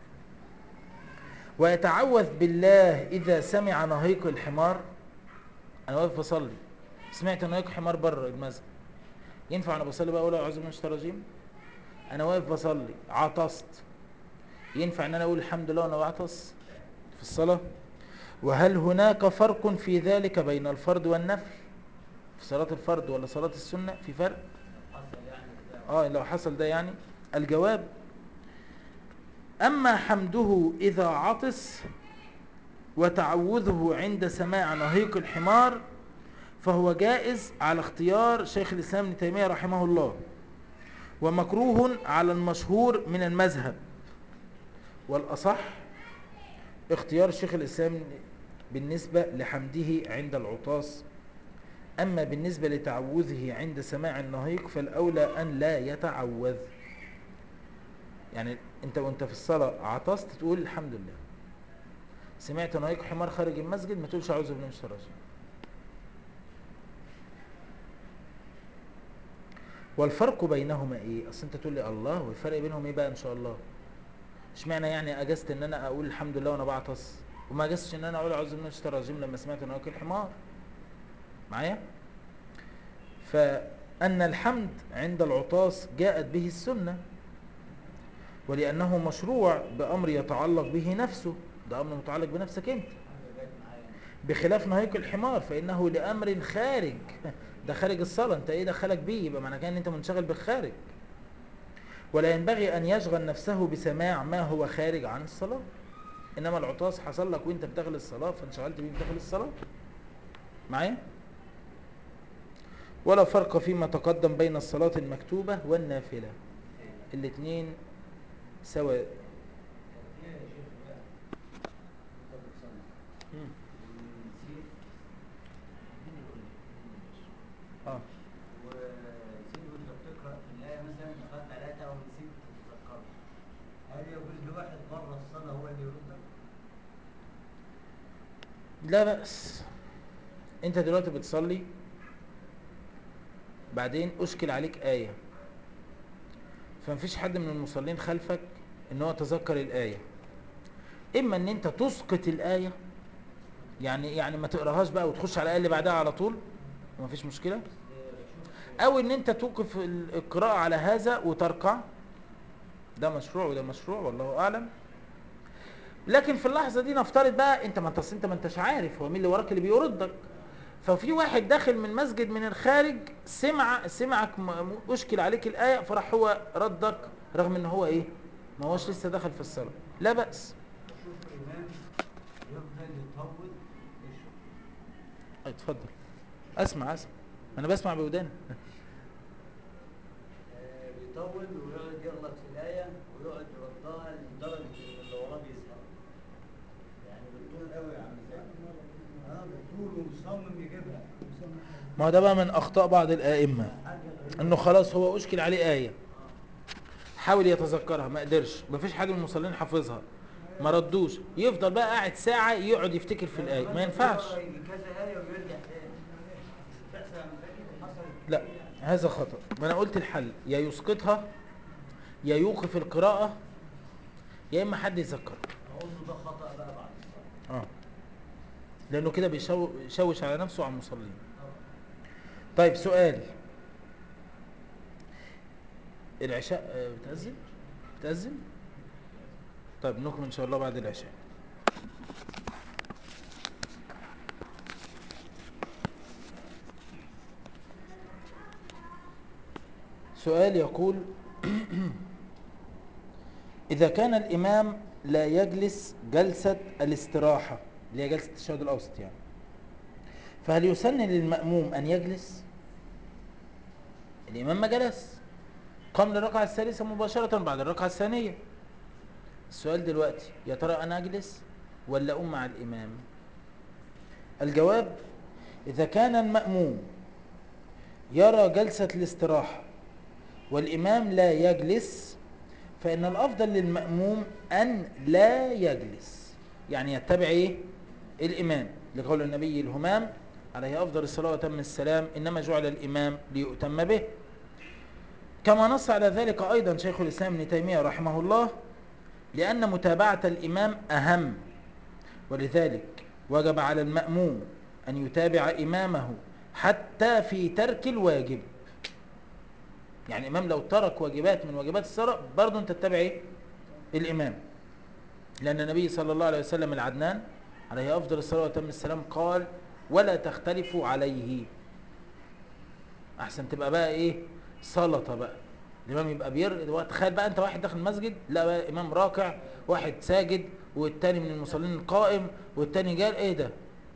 ويتعوذ بالله إذا سمع نهيق الحمار أنا واقف بصلي سمعت نهيق حمار بره المسجد ينفع أنا بصلي بقى أقول أعوذ بالله من الشيطان الرجيم أنا واقف بصلي عطست ينفع أن أنا أقول الحمد لله وأنا بعطس في الصلاة وهل هناك فرق في ذلك بين الفرض والنفل في صلاة الفرض ولا صلاة السنة في فرق حصل يعني بتاع. اه لو حصل ده يعني الجواب أما حمده إذا عطس وتعوذه عند سماع نهيق الحمار فهو جائز على اختيار شيخ الإسلام ابن تيمية رحمه الله ومكروه على المشهور من المذهب والأصح اختيار شيخ الإسلام بالنسبة لحمده عند العطاس أما بالنسبة لتعوذه عند سماع النهيق فالأولى أن لا يتعوذ يعني أنت وأنت في الصلاة عطست تقول الحمد لله سمعت نهيق حمار خارج المسجد ما تقولش أعوذ بالله من الشيطان الرجيم والفرق بينهما ايه اصل انت تقول لي الله والفرق بينهم ايه بقى ان شاء الله اشمعنى يعني اجزت ان انا اقول الحمد لله وانا بعطس وما اجزتش ان انا اقول اعوذ بالله من الشيطان الرجيم لما سمعت نهيق الحمار معايا فأن الحمد عند العطاس جاءت به السنة ولأنه مشروع بأمر يتعلق به نفسه ده أمر متعلق بنفسك أنت حاجة جت معايا بخلاف نهيق الحمار فإنه لأمر خارج ده خارج الصلاة أنت إيه دخلك بيه يبقى معنى كده أن أنت منشغل بالخارج ولا ينبغي أن يشغل نفسه بسماع ما هو خارج عن الصلاة إنما العطاس حصل لك وأنت بتغل الصلاة فانشغلت بيه بتغل الصلاة معايا ولا فرق فيما تقدم بين الصلاة المكتوبة والنافلة الاثنين سواء فيها يا شيخ بقى انت بتصلي مم. ونسيت اه ونسيت وانت بتقرا في الايه مثلا دخلت ثلاثه او نسيت تتذكرها هل يجوز لواحد بره الصلاه هو اللي يردك؟ لا بأس انت دلوقتي بتصلي بعدين اشكل عليك آية فمفيش حد من المصلين خلفك ان هو تذكر الآية اما ان انت تسقط الآية يعني يعني ما تقراهاش بقى وتخش على الآية اللي بعدها على طول ومفيش مشكلة او ان انت توقف ال- القراءة على هذا وتركع ده مشروع وده مشروع والله اعلم لكن في اللحظة دي نفترض بقى انت ما انت أصل انت ما انتش عارف هو مين اللي وراك اللي بيردك ففي واحد داخل من مسجد من الخارج سمع سمعك م- م- اشكل عليك الآية فراح هو ردك رغم ان هو ايه ما هوش لسه دخل في الصلاة لا بأس بشوف امام يفضل يطول يشرب اتفضل اسمع اسمع انا بسمع بوداني آه، بيطول ويقعد يغلط في الآية ويقعد يردها لدرجة إن اللي وراه بيسمع. يعني بالطول قوي يا عم زيد. اه بالطول ومصمم يجيبها. ما هو ده بقى من اخطاء بعض الائمه حاجة غريبة. انه خلاص هو اشكل عليه آية حاول يتذكرها ما قدرش ما فيش حد من المصلين حافظها ما ردوش يفضل بقى قاعد ساعة يقعد يفتكر في الآية ما ينفعش يقرأ كذا آية ويرجع تاني. بتحصل يا عم زكي وحصلت لا كتير يعني. هذا خطأ ما انا قلت الحل يا يسقطها يا يوقف القراءة يا اما حد يذكره أقول له ده خطأ بقى بعد الصلاة. اه لانه كده بيشوش على نفسه وعلى المصلين طبعا. طيب سؤال العشاء آه، بتأذن بتأذن طيب نكمل ان شاء الله بعد العشاء سؤال يقول إذا كان الإمام لا يجلس جلسة الاستراحة اللي هي جلسة التشهد الأوسط يعني فهل يسن للمأموم أن يجلس؟ الإمام ما جلس قام للركعة الثالثة مباشرة بعد الركعة الثانية السؤال دلوقتي يا ترى أنا أجلس ولا أقوم مع الإمام؟ الجواب إذا كان المأموم يرى جلسة الاستراحة والإمام لا يجلس فإن الأفضل للمأموم أن لا يجلس يعني يتبع إيه؟ الإمام لقول النبي الهمام عليه أفضل الصلاة وتم السلام إنما جعل الإمام ليؤتم به كما نص على ذلك أيضا شيخ الإسلام ابن تيمية رحمه الله لأن متابعة الإمام أهم ولذلك وجب على المأموم أن يتابع إمامه حتى في ترك الواجب يعني الإمام لو ترك واجبات من واجبات الصلاة برضه أنت تتبع إيه؟ الإمام لأن النبي صلى الله عليه وسلم العدنان عليه أفضل الصلاة وتم السلام قال ولا تختلفوا عليه أحسن تبقى بقى إيه سلطة بقى الإمام يبقى بير تخيل بقى أنت واحد داخل المسجد لا بقى إمام راكع واحد ساجد والتاني من المصلين القائم والتاني جال إيه ده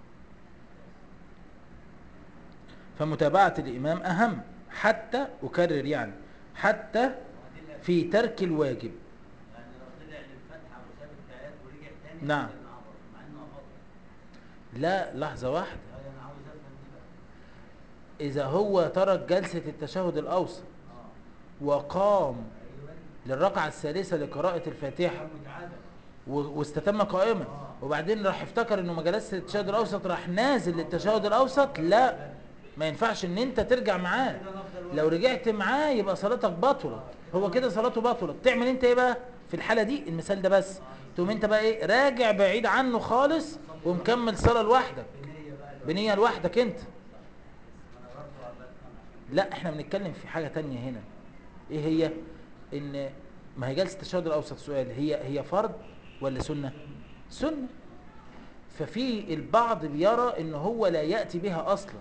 فمتابعة الإمام أهم حتى أكرر يعني حتى في ترك الواجب يعني لو طلع للفتحة وساب الآيات ورجع تاني نعم. يبقى عبط، مع إنه خطأ. لا لحظة واحدة لا، أنا عاوز أفهم دي بقى. إذا هو ترك جلسة التشهد الأوسط اه وقام ايوه للركعة الثالثة لقراءة الفاتحة متعادل و- واستتم قائما وبعدين راح افتكر انه ما جلسش التشهد الاوسط راح نازل للتشهد الاوسط لا ما ينفعش ان انت ترجع معاه لو رجعت معاه يبقى صلاتك بطلت هو كده صلاته بطلت تعمل انت ايه بقى في الحالة دي المثال ده بس تقوم انت بقى ايه راجع بعيد عنه خالص ومكمل صلاة لوحدك بنية بقى لو بنية لوحدك انت انا برضه على بالكم لا احنا بنتكلم في حاجة تانية هنا ايه هي ان ما هي جلسة التشهد الاوسط سؤال هي هي فرض ولا سنة سنة ففي البعض بيرى ان هو لا يأتي بها اصلا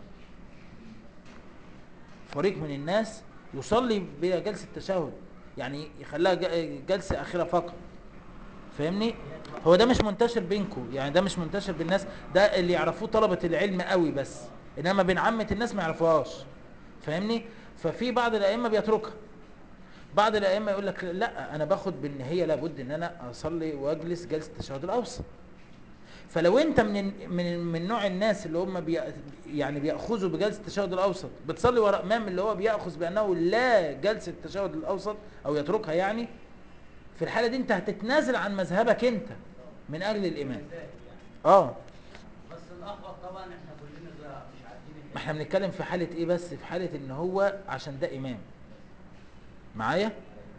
فريق من الناس يصلي بها جلسة التشهد يعني يخليها ج- جلسة اخيرة فقط فاهمني هو ده مش منتشر بينكم يعني ده مش منتشر بالناس ده اللي يعرفوه طلبة العلم قوي بس انما بين عامة الناس ما يعرفوهاش فاهمني ففي بعض الائمه بيتركها بعض الائمه يقول لك لا انا باخد بان هي لابد ان انا اصلي واجلس جلسه التشهد الاوسط فلو انت من من من نوع الناس اللي هم بي يعني بياخذوا بجلسه التشهد الاوسط بتصلي وراء امام اللي هو بياخذ بانه لا جلسه التشهد الاوسط او يتركها يعني في الحاله دي انت هتتنازل عن مذهبك انت من اجل الامام مزاج يعني اه بس الاخوه طبعا احنا كلنا بقى مش عارفين ما احنا بنتكلم في حاله ايه بس في حاله ان هو عشان ده امام معايا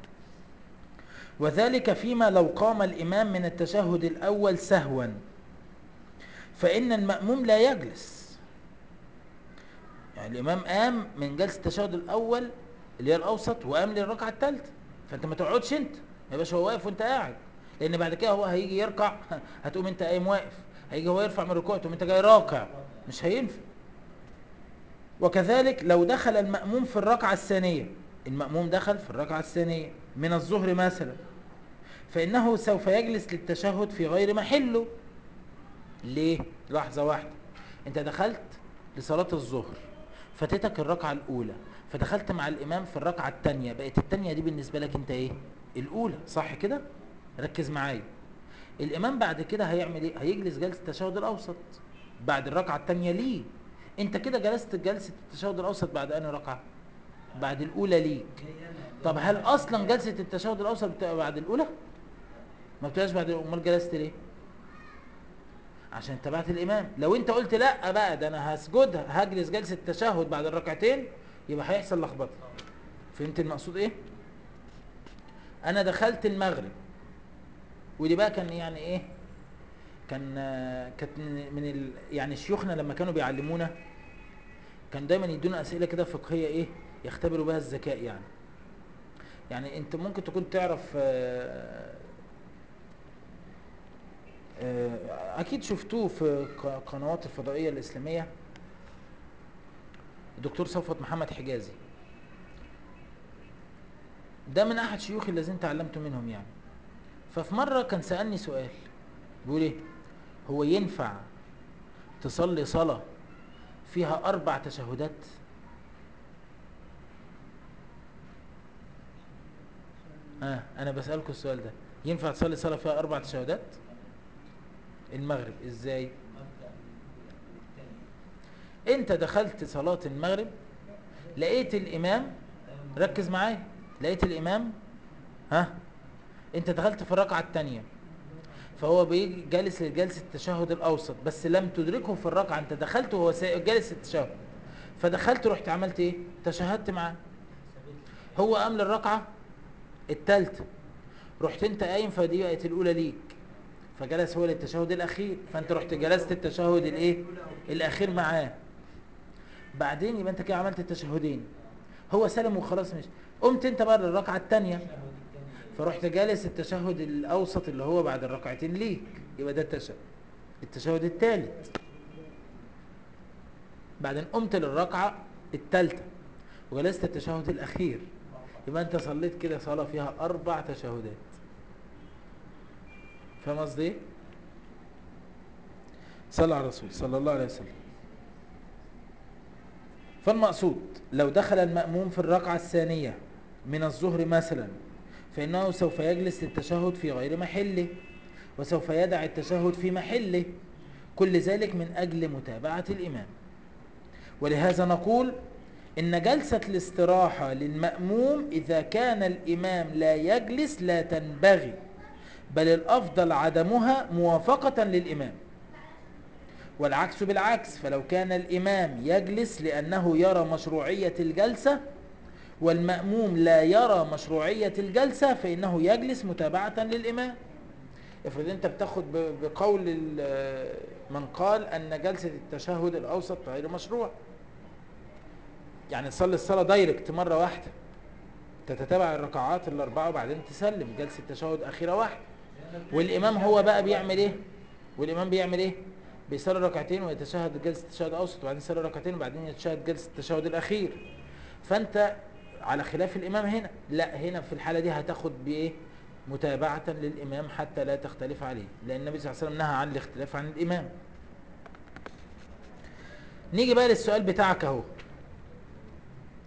وذلك فيما لو قام الامام من التشهد الاول سهوا فان الماموم لا يجلس يعني الامام قام من جلسه التشهد الاول اللي هي الاوسط وقام للركعه الثالثه فانت ما تقعدش انت يا باشا هو واقف وانت قاعد لان بعد كده هو هيجي يركع هتقوم انت قايم واقف هيجي هو يرفع من الركوع تقوم انت جاي راكع مش هينفع وكذلك لو دخل المأموم في الركعة الثانية المأموم دخل في الركعة الثانية من الظهر مثلا فإنه سوف يجلس للتشهد في غير محله ليه؟ لحظة واحدة انت دخلت لصلاة الظهر فاتتك الركعة الأولى فدخلت مع الإمام في الركعة الثانية بقت الثانية دي بالنسبة لك انت ايه؟ الأولى صح كده؟ ركز معايا الإمام بعد كده هيعمل ايه؟ هيجلس جلسة التشهد الأوسط بعد الركعة الثانية ليه؟ انت كده جلست جلسة التشهد الأوسط بعد أنهي ركعة؟ بعد الأولى ليك جاي انا طب هل أصلا جلسة التشهد الأوسط بتبقى بعد الأولى؟ ما بتبقاش بعد أمال جلست ليه؟ عشان تبعت الإمام لو أنت قلت لا بقى ده أنا هسجد هجلس جلسة التشهد بعد الركعتين يبقى هيحصل لخبطة فهمت المقصود إيه؟ أنا دخلت المغرب ودي بقى كان يعني إيه؟ كان آه، كانت من من ال... يعني شيوخنا لما كانوا بيعلمونا كان دايما يدونا اسئله كده فقهيه ايه يختبروا بها الذكاء يعني يعني انت ممكن تكون تعرف آه، آه، اكيد شفتوه في ق- قنوات الفضائيه الاسلاميه الدكتور صفوت محمد حجازي ده من احد شيوخي الذين تعلمت منهم يعني ففي مره كان سالني سؤال بيقول ايه هو ينفع تصلي صلاه فيها اربع تشهدات اه انا بسالكم السؤال ده ينفع تصلي صلاه فيها اربع تشهدات المغرب ازاي مبدا من الثاني انت دخلت صلاه المغرب لقيت الامام ركز معايا لقيت الامام ها انت دخلت في الركعه الثانيه فهو بيجي جالس لجلسه التشهد الاوسط بس لم تدركه في الركعه انت دخلت وهو سا- جالس التشهد فدخلت رحت عملت ايه تشهدت معاه هو قام للركعه الثالثه رحت انت قايم فدي بقت الاولى ليك فجلس هو للتشهد الاخير فانت رحت جلست التشهد الايه الاخير معاه بعدين يبقى انت كده عملت التشهدين هو سلم وخلاص مش قمت انت بقى للركعه الثانيه فرحت جالس التشهد الاوسط اللي هو بعد الركعتين ليك يبقى ده التشهد التشهد الثالث بعدين قمت للركعه الثالثه وجلست التشهد الاخير يبقى انت صليت كده صلاه فيها اربع تشهدات فاهم قصدي ايه صلى على الرسول صلى الله عليه وسلم فالمقصود لو دخل المأموم في الركعة الثانية من الظهر مثلا فإنه سوف يجلس للتشهد في غير محله وسوف يدع التشهد في محله كل ذلك من أجل متابعة الإمام ولهذا نقول إن جلسة الاستراحة للمأموم إذا كان الإمام لا يجلس لا تنبغي بل الأفضل عدمها موافقة للإمام والعكس بالعكس فلو كان الإمام يجلس لأنه يرى مشروعية الجلسة والمأموم لا يرى مشروعية الجلسة فإنه يجلس متابعة للإمام افرض انت بتاخد ب- بقول ال- من قال ان جلسة التشهد الاوسط غير مشروع يعني تصلي الصلاة دايركت مرة واحدة تتتابع الركعات الاربعة وبعدين تسلم جلسة تشهد اخيرة واحدة والامام هو بقى بيعمل ايه والامام بيعمل ايه بيصلي ركعتين ويتشهد جلسة التشهد الاوسط وبعدين يصلي ركعتين وبعدين يتشهد جلسة التشهد الاخير فانت على خلاف الامام هنا لا هنا في الحالة دي هتاخد بايه متابعة للامام حتى لا تختلف عليه لان النبي صلى الله عليه وسلم نهى عن الاختلاف عن الامام نيجي بقى للسؤال بتاعك اهو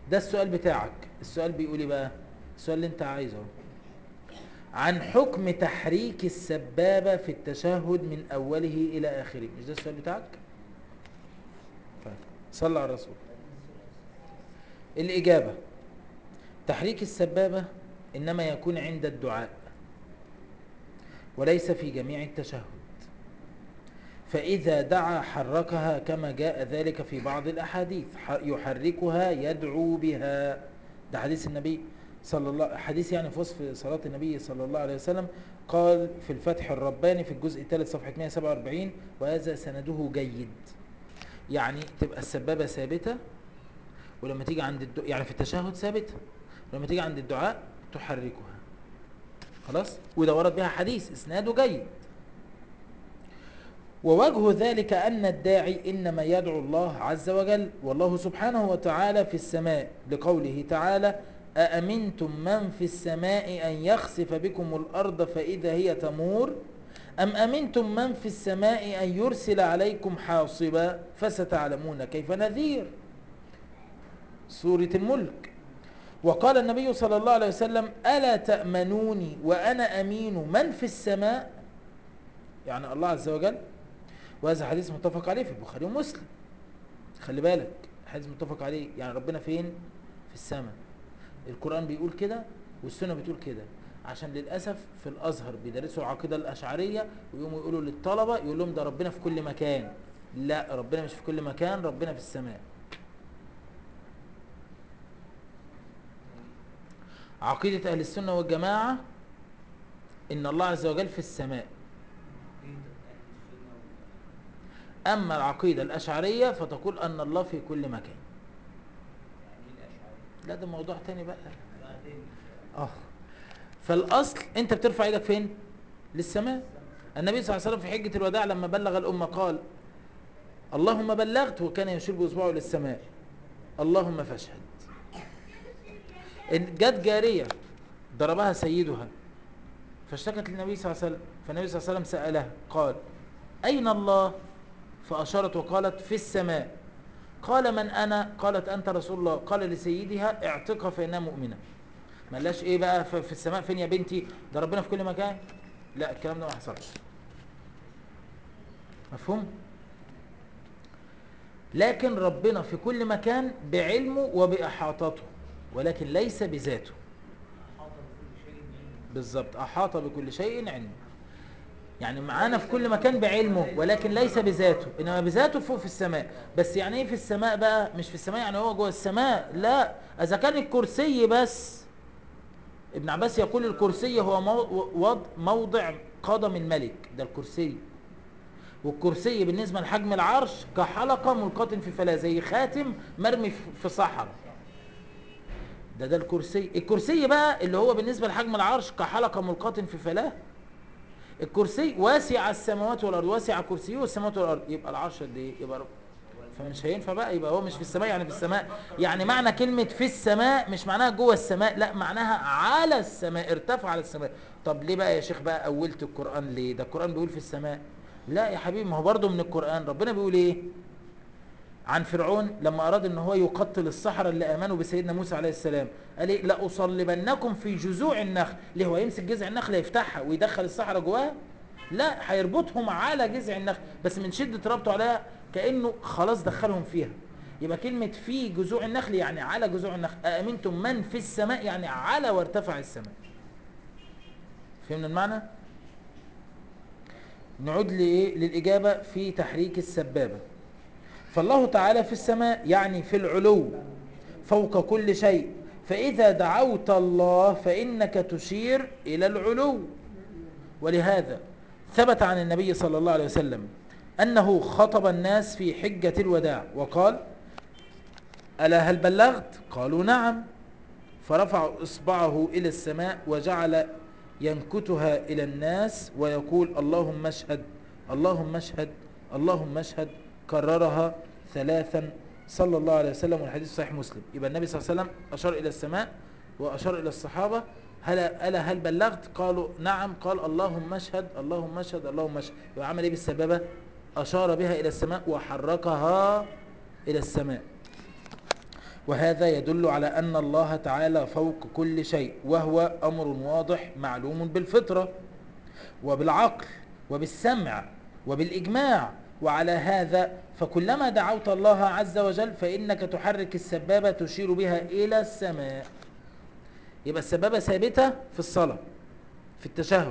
ده السؤال بتاعك السؤال بيقول ايه بقى السؤال اللي انت عايزه اهو. عن حكم تحريك السبابة في التشهد من أوله إلى آخره مش ده السؤال بتاعك؟ طيب صلى على الرسول الإجابة تحريك السبابة إنما يكون عند الدعاء وليس في جميع التشهد فإذا دعا حركها كما جاء ذلك في بعض الأحاديث ح- يحركها يدعو بها ده حديث النبي صلى الله حديث يعني في وصف صلاة النبي صلى الله عليه وسلم قال في الفتح الرباني في الجزء الثالث صفحة 147 وهذا سنده جيد يعني تبقى السبابة ثابتة ولما تيجي عند الدعاء يعني في التشهد ثابتة ولما تيجي عند الدعاء تحركها خلاص وده ورد بها حديث اسناده جيد ووجه ذلك أن الداعي إنما يدعو الله عز وجل والله سبحانه وتعالى في السماء لقوله تعالى أأمنتم من في السماء أن يخسف بكم الأرض فإذا هي تمور أم أمنتم من في السماء أن يرسل عليكم حاصبا فستعلمون كيف نذير سورة الملك وقال النبي صلى الله عليه وسلم ألا تأمنوني وأنا أمين من في السماء يعني الله عز وجل وهذا حديث متفق عليه في البخاري ومسلم خلي بالك حديث متفق عليه يعني ربنا فين في السماء القرآن بيقول كده والسنة بتقول كده عشان للأسف في الأزهر بيدرسوا العقيدة الأشعرية ويقوموا يقولوا للطلبة يقول لهم ده ربنا في كل مكان لا ربنا مش في كل مكان ربنا في السماء عقيدة أهل السنة والجماعة إن الله عز وجل في السماء أما العقيدة الأشعرية فتقول أن الله في كل مكان لا ده موضوع تاني بقى اه فالأصل أنت بترفع ايدك فين للسماء النبي صلى الله عليه وسلم في حجة الوداع لما بلغ الأمة قال اللهم بلغت وكان يشير بإصبعه للسماء اللهم فاشهد إن جت جارية ضربها سيدها فاشتكت للنبي صلى الله عليه وسلم فالنبي صلى الله عليه وسلم سألها قال أين الله فأشارت وقالت في السماء قال من أنا قالت أنت رسول الله قال لسيدها اعتقها فإنها مؤمنة ما قالهاش إيه بقى ف- في السماء فين يا بنتي ده ربنا في كل مكان لا الكلام ده ما حصلش مفهوم لكن ربنا في كل مكان بعلمه وبإحاطته ولكن ليس بذاته بالظبط أحاط بكل شيء علمه يعني معانا في كل مكان بعلمه ولكن ليس بذاته انما بذاته فوق في السماء بس يعني ايه في السماء بقى مش في السماء يعني هو جوه السماء لا اذا كان الكرسي بس ابن عباس يقول الكرسي هو مو- وضع موضع قدم الملك ده الكرسي والكرسي بالنسبة لحجم العرش كحلقة ملقاة في فلاة زي خاتم مرمي في- في صحراء ده ده الكرسي الكرسي بقى اللي هو بالنسبة لحجم العرش كحلقة ملقاة في فلاة الكرسي واسع السماوات والارض واسع كرسيه السماوات والارض يبقى العرش قد ايه يبقى رب فمش هينفع بقى يبقى هو مش في السماء يعني في السماء يعني معنى كلمة في السماء مش معناها جوه السماء لا معناها على السماء ارتفع على السماء طب ليه بقى يا شيخ بقى اولت القرآن ليه ده القرآن بيقول في السماء لا يا حبيبي ما هو برضه من القرآن ربنا بيقول ايه عن فرعون لما أراد أن هو يقتل السحرة اللي آمنوا بسيدنا موسى عليه السلام قال إيه لأصلبنكم في جذوع النخل ليه هو يمسك جذع النخل يفتحها ويدخل السحرة جواها لا هيربطهم على جذع النخل بس من شدة ربطه عليها كأنه خلاص دخلهم فيها يبقى كلمة في جذوع النخل يعني على جذوع النخل أأمنتم من في السماء يعني على وارتفع السماء فهمنا المعنى؟ نعود لإيه؟ للإجابة في تحريك السبابة فالله تعالى في السماء يعني في العلو فوق كل شيء فإذا دعوت الله فإنك تشير إلى العلو ولهذا ثبت عن النبي صلى الله عليه وسلم أنه خطب الناس في حجة الوداع وقال ألا هل بلغت؟ قالوا نعم فرفع إصبعه إلى السماء وجعل ينكتها إلى الناس ويقول اللهم اشهد اللهم اشهد اللهم اشهد كررها ثلاثا صلى الله عليه وسلم والحديث صحيح مسلم يبقى النبي صلى الله عليه وسلم أشار إلى السماء وأشار إلى الصحابة هل ألا هل بلغت قالوا نعم قال اللهم اشهد اللهم اشهد اللهم اشهد يبقى عمل ايه بالسبابة أشار بها إلى السماء وحركها إلى السماء وهذا يدل على أن الله تعالى فوق كل شيء وهو أمر واضح معلوم بالفطرة وبالعقل وبالسمع وبالإجماع وعلى هذا فكلما دعوت الله عز وجل فإنك تحرك السبابة تشير بها إلى السماء يبقى السبابة ثابتة في الصلاة في التشهد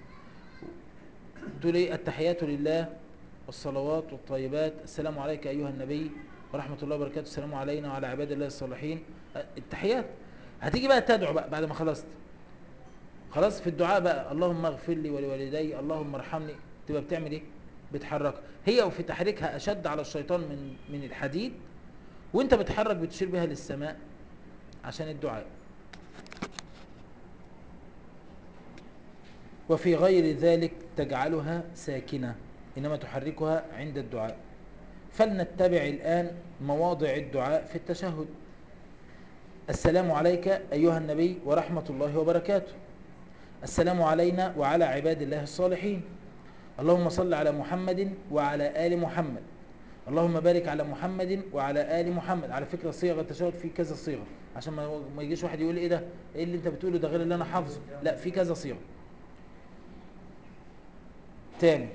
تقول ايه التحيات لله والصلوات والطيبات السلام عليك أيها النبي ورحمة الله وبركاته السلام علينا وعلى عباد الله الصالحين التحيات هتيجي بقى تدعو بقى بعد ما خلصت خلاص في الدعاء بقى اللهم اغفر لي ولوالدي اللهم ارحمني تبقى بتعمل ايه بتحركها هي وفي تحريكها اشد على الشيطان من من الحديد وانت بتحرك بتشير بها للسماء عشان الدعاء وفي غير ذلك تجعلها ساكنة إنما تحركها عند الدعاء فلنتبع الآن مواضع الدعاء في التشهد السلام عليك أيها النبي ورحمة الله وبركاته السلام علينا وعلى عباد الله الصالحين اللهم صل على محمد وعلى آل محمد اللهم بارك على محمد وعلى آل محمد على فكرة صيغة التشهد في كذا صيغة عشان ما ما يجيش واحد يقول ايه ده ايه اللي انت بتقوله ده غير اللي انا حافظه لا في كذا صيغة تاني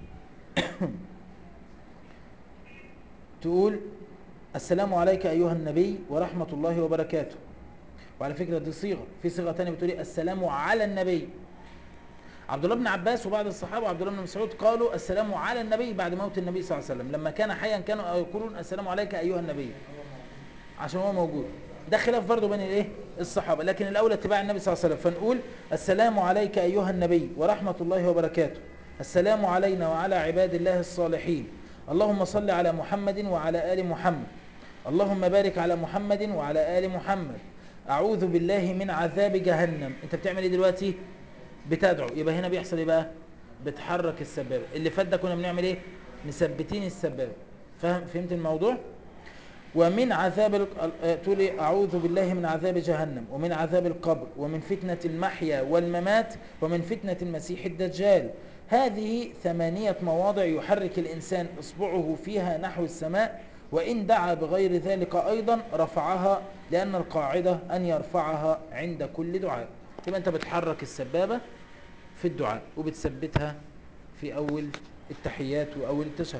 تقول السلام عليك أيها النبي ورحمة الله وبركاته وعلى فكرة دي صيغة في صيغة تانية بتقولي السلام على النبي عبد الله بن عباس وبعض الصحابة وعبد الله بن مسعود قالوا السلام على النبي بعد موت النبي صلى الله عليه وسلم لما كان حيا كانوا يقولون السلام عليك أيها النبي عشان هو موجود ده خلاف برضه بين الايه الصحابة لكن الأولى اتباع النبي صلى الله عليه وسلم فنقول السلام عليك أيها النبي ورحمة الله وبركاته السلام علينا وعلى عباد الله الصالحين اللهم صل على محمد وعلى آل محمد اللهم بارك على محمد وعلى آل محمد أعوذ بالله من عذاب جهنم أنت بتعمل إيه دلوقتي بتدعو يبقى هنا بيحصل إيه بقى بتحرك السبابة اللي فات ده كنا بنعمل إيه مثبتين السبابة فهم فهمت الموضوع ومن عذاب ال- آه، تقول إيه؟ أعوذ بالله من عذاب جهنم ومن عذاب القبر ومن فتنة المحيا والممات ومن فتنة المسيح الدجال هذه ثمانية مواضع يحرك الإنسان إصبعه فيها نحو السماء وإن دعا بغير ذلك أيضا رفعها لأن القاعدة أن يرفعها عند كل دعاء يبقى أنت بتحرك السبابة في الدعاء وبتثبتها في أول التحيات وأول التشهد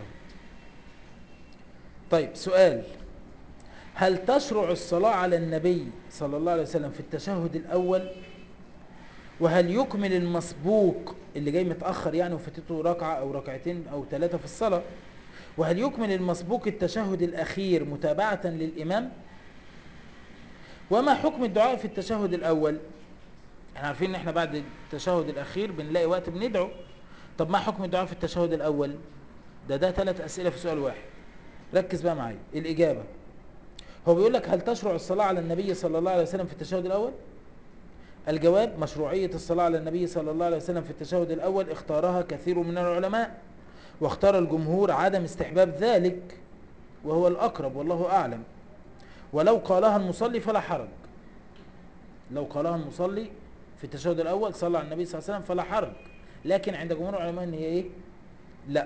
طيب سؤال هل تشرع الصلاة على النبي صلى الله عليه وسلم في التشهد الأول وهل يكمل المسبوق اللي جاي متأخر يعني وفاتته ركعة أو ركعتين أو ثلاثة في الصلاة وهل يكمل المسبوق التشهد الأخير متابعة للإمام وما حكم الدعاء في التشهد الأول احنا عارفين ان احنا بعد التشهد الأخير بنلاقي وقت بندعو طب ما حكم الدعاء في التشهد الأول ده ده ثلاث أسئلة في سؤال واحد ركز بقى معايا الإجابة هو بيقول لك هل تشرع الصلاة على النبي صلى الله عليه وسلم في التشهد الأول الجواب مشروعية الصلاة على النبي صلى الله عليه وسلم في التشهد الأول اختارها كثير من العلماء واختار الجمهور عدم استحباب ذلك وهو الأقرب والله أعلم ولو قالها المصلي فلا حرج لو قالها المصلي في التشهد الأول صلى على النبي صلى الله عليه وسلم فلا حرج لكن عند جمهور العلماء ان هي ايه لا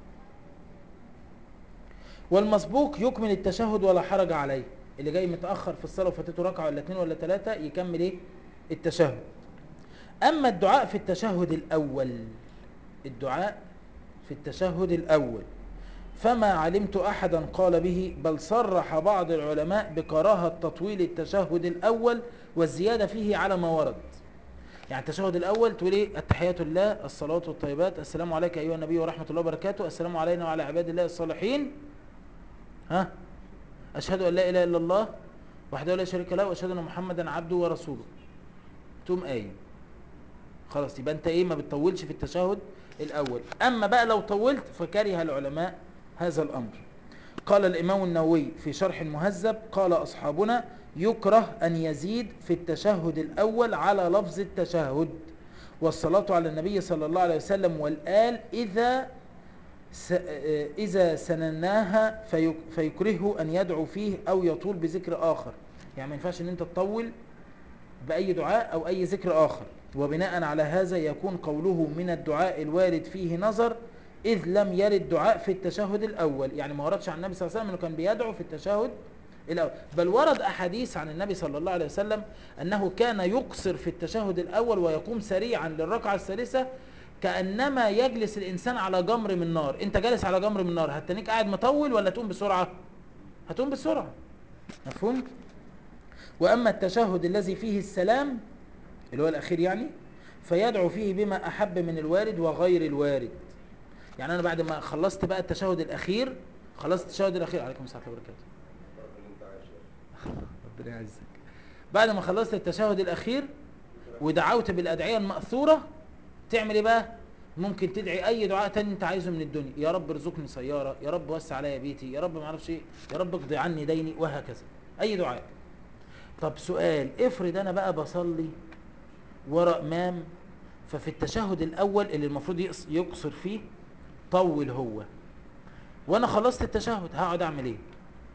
والمسبوق يكمل التشهد ولا حرج عليه اللي جاي متأخر في الصلاة وفاتته ركعة ولا اتنين ولا تلاتة يكمل ايه التشهد أما الدعاء في التشهد الأول الدعاء في التشهد الأول فما علمت أحدا قال به بل صرح بعض العلماء بكراهة تطويل التشهد الأول والزيادة فيه على ما ورد يعني التشهد الأول تقول ايه التحيات لله الصلاة والطيبات السلام عليك أيها النبي ورحمة الله وبركاته السلام علينا وعلى عباد الله الصالحين ها أشهد أن لا إله إلا الله وحده لا شريك له وأشهد أن محمدا عبده ورسوله تقوم قايم خلاص يبقى أنت إيه ما بتطولش في التشهد الأول أما بقى لو طولت فكره العلماء هذا الأمر قال الإمام النووي في شرح المهذب قال أصحابنا يكره أن يزيد في التشهد الأول على لفظ التشهد والصلاة على النبي صلى الله عليه وسلم والآل إذا س... إذا سنناها فيك... فيكرهه أن يدعو فيه أو يطول بذكر آخر يعني ما ينفعش أن أنت تطول بأي دعاء أو أي ذكر آخر وبناء على هذا يكون قوله من الدعاء الوارد فيه نظر إذ لم يرد دعاء في التشهد الأول يعني ما وردش عن النبي صلى الله عليه وسلم أنه كان بيدعو في التشهد الأول بل ورد أحاديث عن النبي صلى الله عليه وسلم أنه كان يقصر في التشهد الأول ويقوم سريعا للركعة الثالثة كأنما يجلس الإنسان على جمر من نار أنت جالس على جمر من نار هتنيك قاعد مطول ولا تقوم بسرعة هتقوم بسرعة مفهوم وأما التشهد الذي فيه السلام اللي هو الأخير يعني فيدعو فيه بما أحب من الوارد وغير الوارد يعني أنا بعد ما خلصت بقى التشهد الأخير خلصت التشهد الأخير عليكم السلام ورحمة الله وبركاته البركة اللي انت عايش فيها. ربنا يعزك بعد ما خلصت التشهد الأخير ودعوت بالأدعية المأثورة تعمل ايه بقى ممكن تدعي اي دعاء تاني انت عايزه من الدنيا يا رب ارزقني سيارة يا رب وسع عليا بيتي يا رب ما اعرفش ايه يا رب اقضي عني ديني وهكذا اي دعاء طب سؤال افرض انا بقى بصلي ورا امام ففي التشهد الاول اللي المفروض يقص- يقصر فيه طول هو وانا خلصت التشهد هقعد اعمل ايه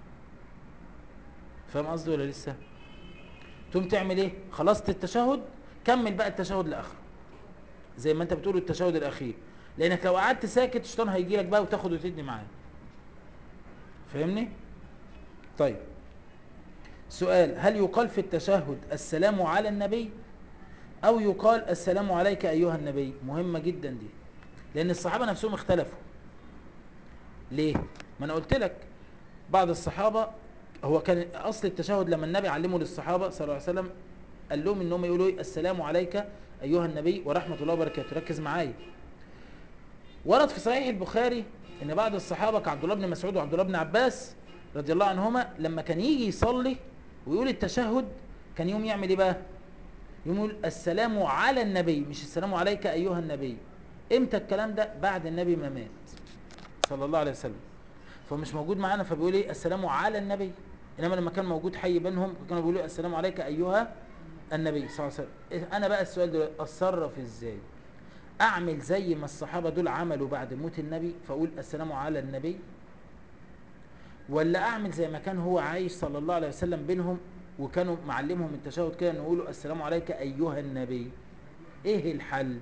فاهم قصدي ولا لسه تقوم تعمل ايه خلصت التشهد كمل بقى التشهد لاخره زي ما انت بتقول التشهد الاخير لانك لو قعدت ساكت الشيطان هيجي لك بقى وتاخد وتدي معاه فاهمني طيب سؤال هل يقال في التشهد السلام على النبي او يقال السلام عليك ايها النبي مهمة جدا دي لان الصحابة نفسهم اختلفوا ليه ما انا قلت لك بعض الصحابة هو كان اصل التشهد لما النبي علمه للصحابة صلى الله عليه وسلم قال لهم انهم يقولوا ايه السلام عليك ايها النبي ورحمة الله وبركاته ركز معايا ورد في صحيح البخاري ان بعض الصحابة كعبد الله بن مسعود وعبد الله بن عباس رضي الله عنهما لما كان يجي يصلي ويقول التشهد كان يوم يعمل ايه بقى يقوم يقول السلام على النبي مش السلام عليك ايها النبي امتى الكلام ده بعد النبي ما مات صلى الله عليه وسلم فمش موجود معانا فبيقول ايه السلام على النبي انما لما كان موجود حي بينهم كانوا بيقولوا السلام عليك ايها النبي صلى الله عليه وسلم إيه، انا بقى السؤال دلوقتي اتصرف ازاي اعمل زي ما الصحابه دول عملوا بعد موت النبي فاقول السلام على النبي ولا اعمل زي ما كان هو عايش صلى الله عليه وسلم بينهم وكانوا معلمهم التشهد كده نقولوا السلام عليك ايها النبي ايه الحل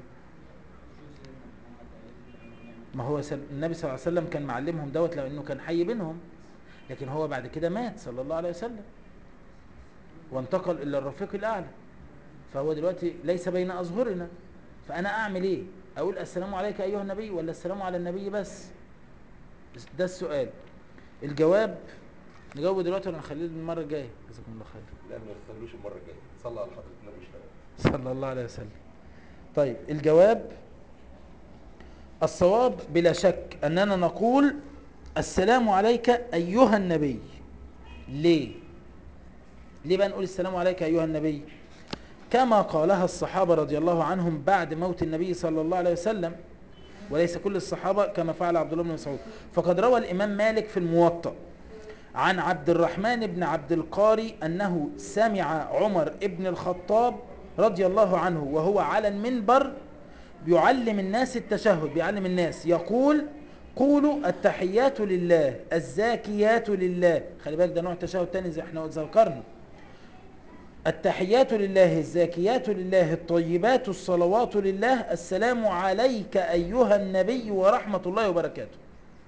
ما هو سل... النبي صلى الله عليه وسلم كان معلمهم دوت لانه كان حي بينهم لكن هو بعد كده مات صلى الله عليه وسلم وانتقل الى الرفيق الاعلى فهو دلوقتي ليس بين اظهرنا فانا اعمل ايه اقول السلام عليك ايها النبي ولا السلام على النبي بس ده السؤال الجواب نجاوبه دلوقتي ولا نخليه المره الجايه جزاكم الله خير لا ما تخلوش المرة الجاية صلى على حضرة النبي اشتغل صلى الله عليه وسلم طيب الجواب الصواب بلا شك أننا نقول السلام عليك أيها النبي ليه ليه بقى نقول السلام عليك أيها النبي كما قالها الصحابة رضي الله عنهم بعد موت النبي صلى الله عليه وسلم وليس كل الصحابة كما فعل عبد الله بن مسعود فقد روى الإمام مالك في الموطأ عن عبد الرحمن بن عبد القاري أنه سمع عمر ابن الخطاب رضي الله عنه وهو على المنبر بيعلم الناس التشهد بيعلم الناس يقول قولوا التحيات لله الزاكيات لله خلي بالك ده نوع تشهد تاني زي احنا ذكرنا التحيات لله الزاكيات لله الطيبات الصلوات لله السلام عليك أيها النبي ورحمة الله وبركاته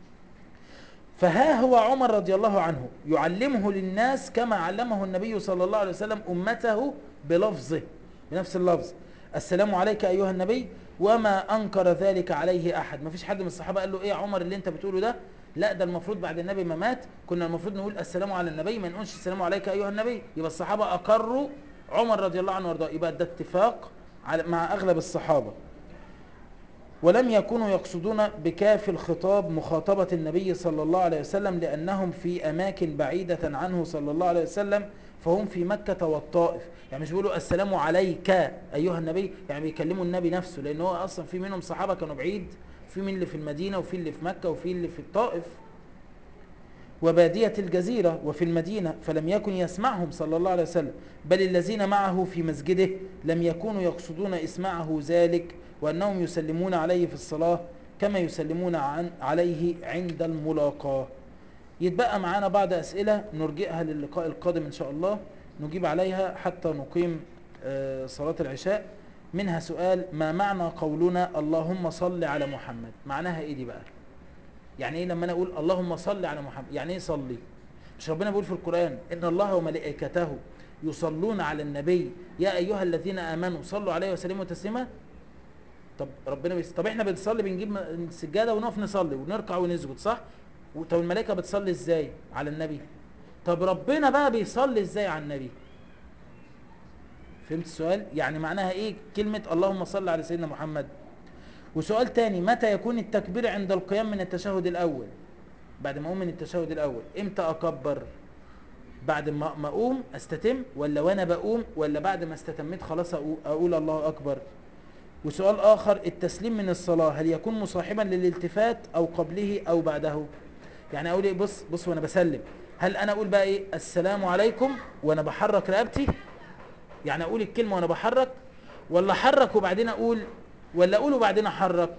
فها هو عمر رضي الله عنه يعلمه للناس كما علمه النبي صلى الله عليه وسلم أمته بلفظه بنفس اللفظ السلام عليك أيها النبي وما أنكر ذلك عليه أحد ما فيش حد من الصحابة قال له إيه يا عمر اللي أنت بتقوله ده لا ده المفروض بعد النبي ما مات كنا المفروض نقول السلام على النبي ما نقولش السلام عليك أيها النبي يبقى الصحابة أقروا عمر رضي الله عنه وارضاه يبقى ده اتفاق على- مع أغلب الصحابة ولم يكونوا يقصدون بكاف الخطاب مخاطبة النبي صلى الله عليه وسلم لأنهم في أماكن بعيدة عنه صلى الله عليه وسلم فهم في مكة والطائف يعني مش بيقولوا السلام عليك أيها النبي يعني بيكلموا النبي نفسه لأن هو أصلا في منهم صحابة كانوا بعيد في من اللي في المدينة وفي اللي في مكة وفي اللي في الطائف وبادية الجزيرة وفي المدينة فلم يكن يسمعهم صلى الله عليه وسلم بل الذين معه في مسجده لم يكونوا يقصدون إسماعه ذلك وأنهم يسلمون عليه في الصلاة كما يسلمون عن عليه عند الملاقاة يتبقى معانا بعض أسئلة نرجئها للقاء القادم إن شاء الله نجيب عليها حتى نقيم آه، صلاة العشاء منها سؤال ما معنى قولنا اللهم صل على محمد معناها ايه دي بقى يعني ايه لما انا اقول اللهم صل على محمد يعني ايه صلي مش ربنا بيقول في القرآن إن الله وملائكته يصلون على النبي يا أيها الذين آمنوا صلوا عليه وسلموا تسليما طب ربنا بيس... طب احنا بنصلي بنجيب م- السجادة ونقف نصلي ونركع ونسجد صح و- طب الملائكة بتصلي ازاي على النبي طب ربنا بقى بيصلي ازاي على النبي فهمت السؤال يعني معناها ايه كلمة اللهم صل على سيدنا محمد وسؤال تاني متى يكون التكبير عند القيام من التشهد الأول بعد ما أقوم من التشهد الأول إمتى أكبر بعد ما ما أقوم أستتم ولا وأنا بقوم ولا بعد ما استتميت خلاص أقو- أقول الله أكبر وسؤال آخر التسليم من الصلاة هل يكون مصاحبا للالتفات أو قبله أو بعده يعني أقول إيه بص بص وأنا بسلم هل أنا أقول بقى إيه السلام عليكم وأنا بحرك رقبتي يعني أقول الكلمة وأنا بحرك ولا أحرك وبعدين أقول ولا أقول وبعدين أحرك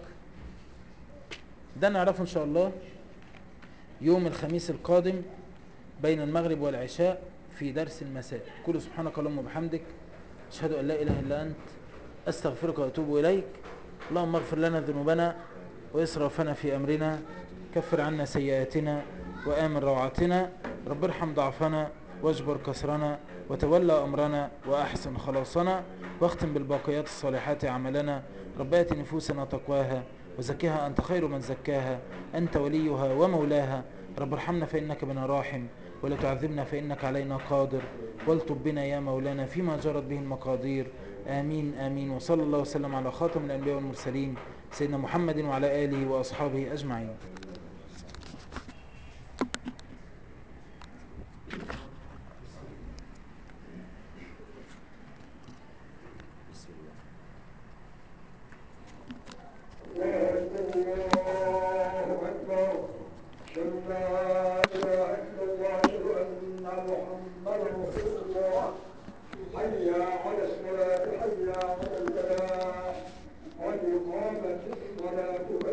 ده نعرفه إن شاء الله يوم الخميس القادم بين المغرب والعشاء في درس المساء كل سبحانك اللهم وبحمدك أشهد أن لا إله إلا أنت أستغفرك وأتوب إليك اللهم اغفر لنا ذنوبنا وإسرافنا في أمرنا كفر عنا سيئاتنا وآمن روعاتنا رب ارحم ضعفنا واجبر كسرنا وتولى أمرنا وأحسن خلاصنا واختم بالباقيات الصالحات عملنا رب آت نفوسنا تقواها وزكها أنت خير من زكاها أنت وليها ومولاها رب ارحمنا فإنك بنا راحم ولا تعذبنا فإنك علينا قادر والطب بنا يا مولانا فيما جرت به المقادير آمين آمين وصلى الله وسلم على خاتم الأنبياء والمرسلين سيدنا محمد وعلى آله وأصحابه أجمعين الله أكبر أشهد أن لا إله إلا الله أشهد أن محمدا رسول الله حي على الصلاة حي على الفلاح قد قامت الصلاة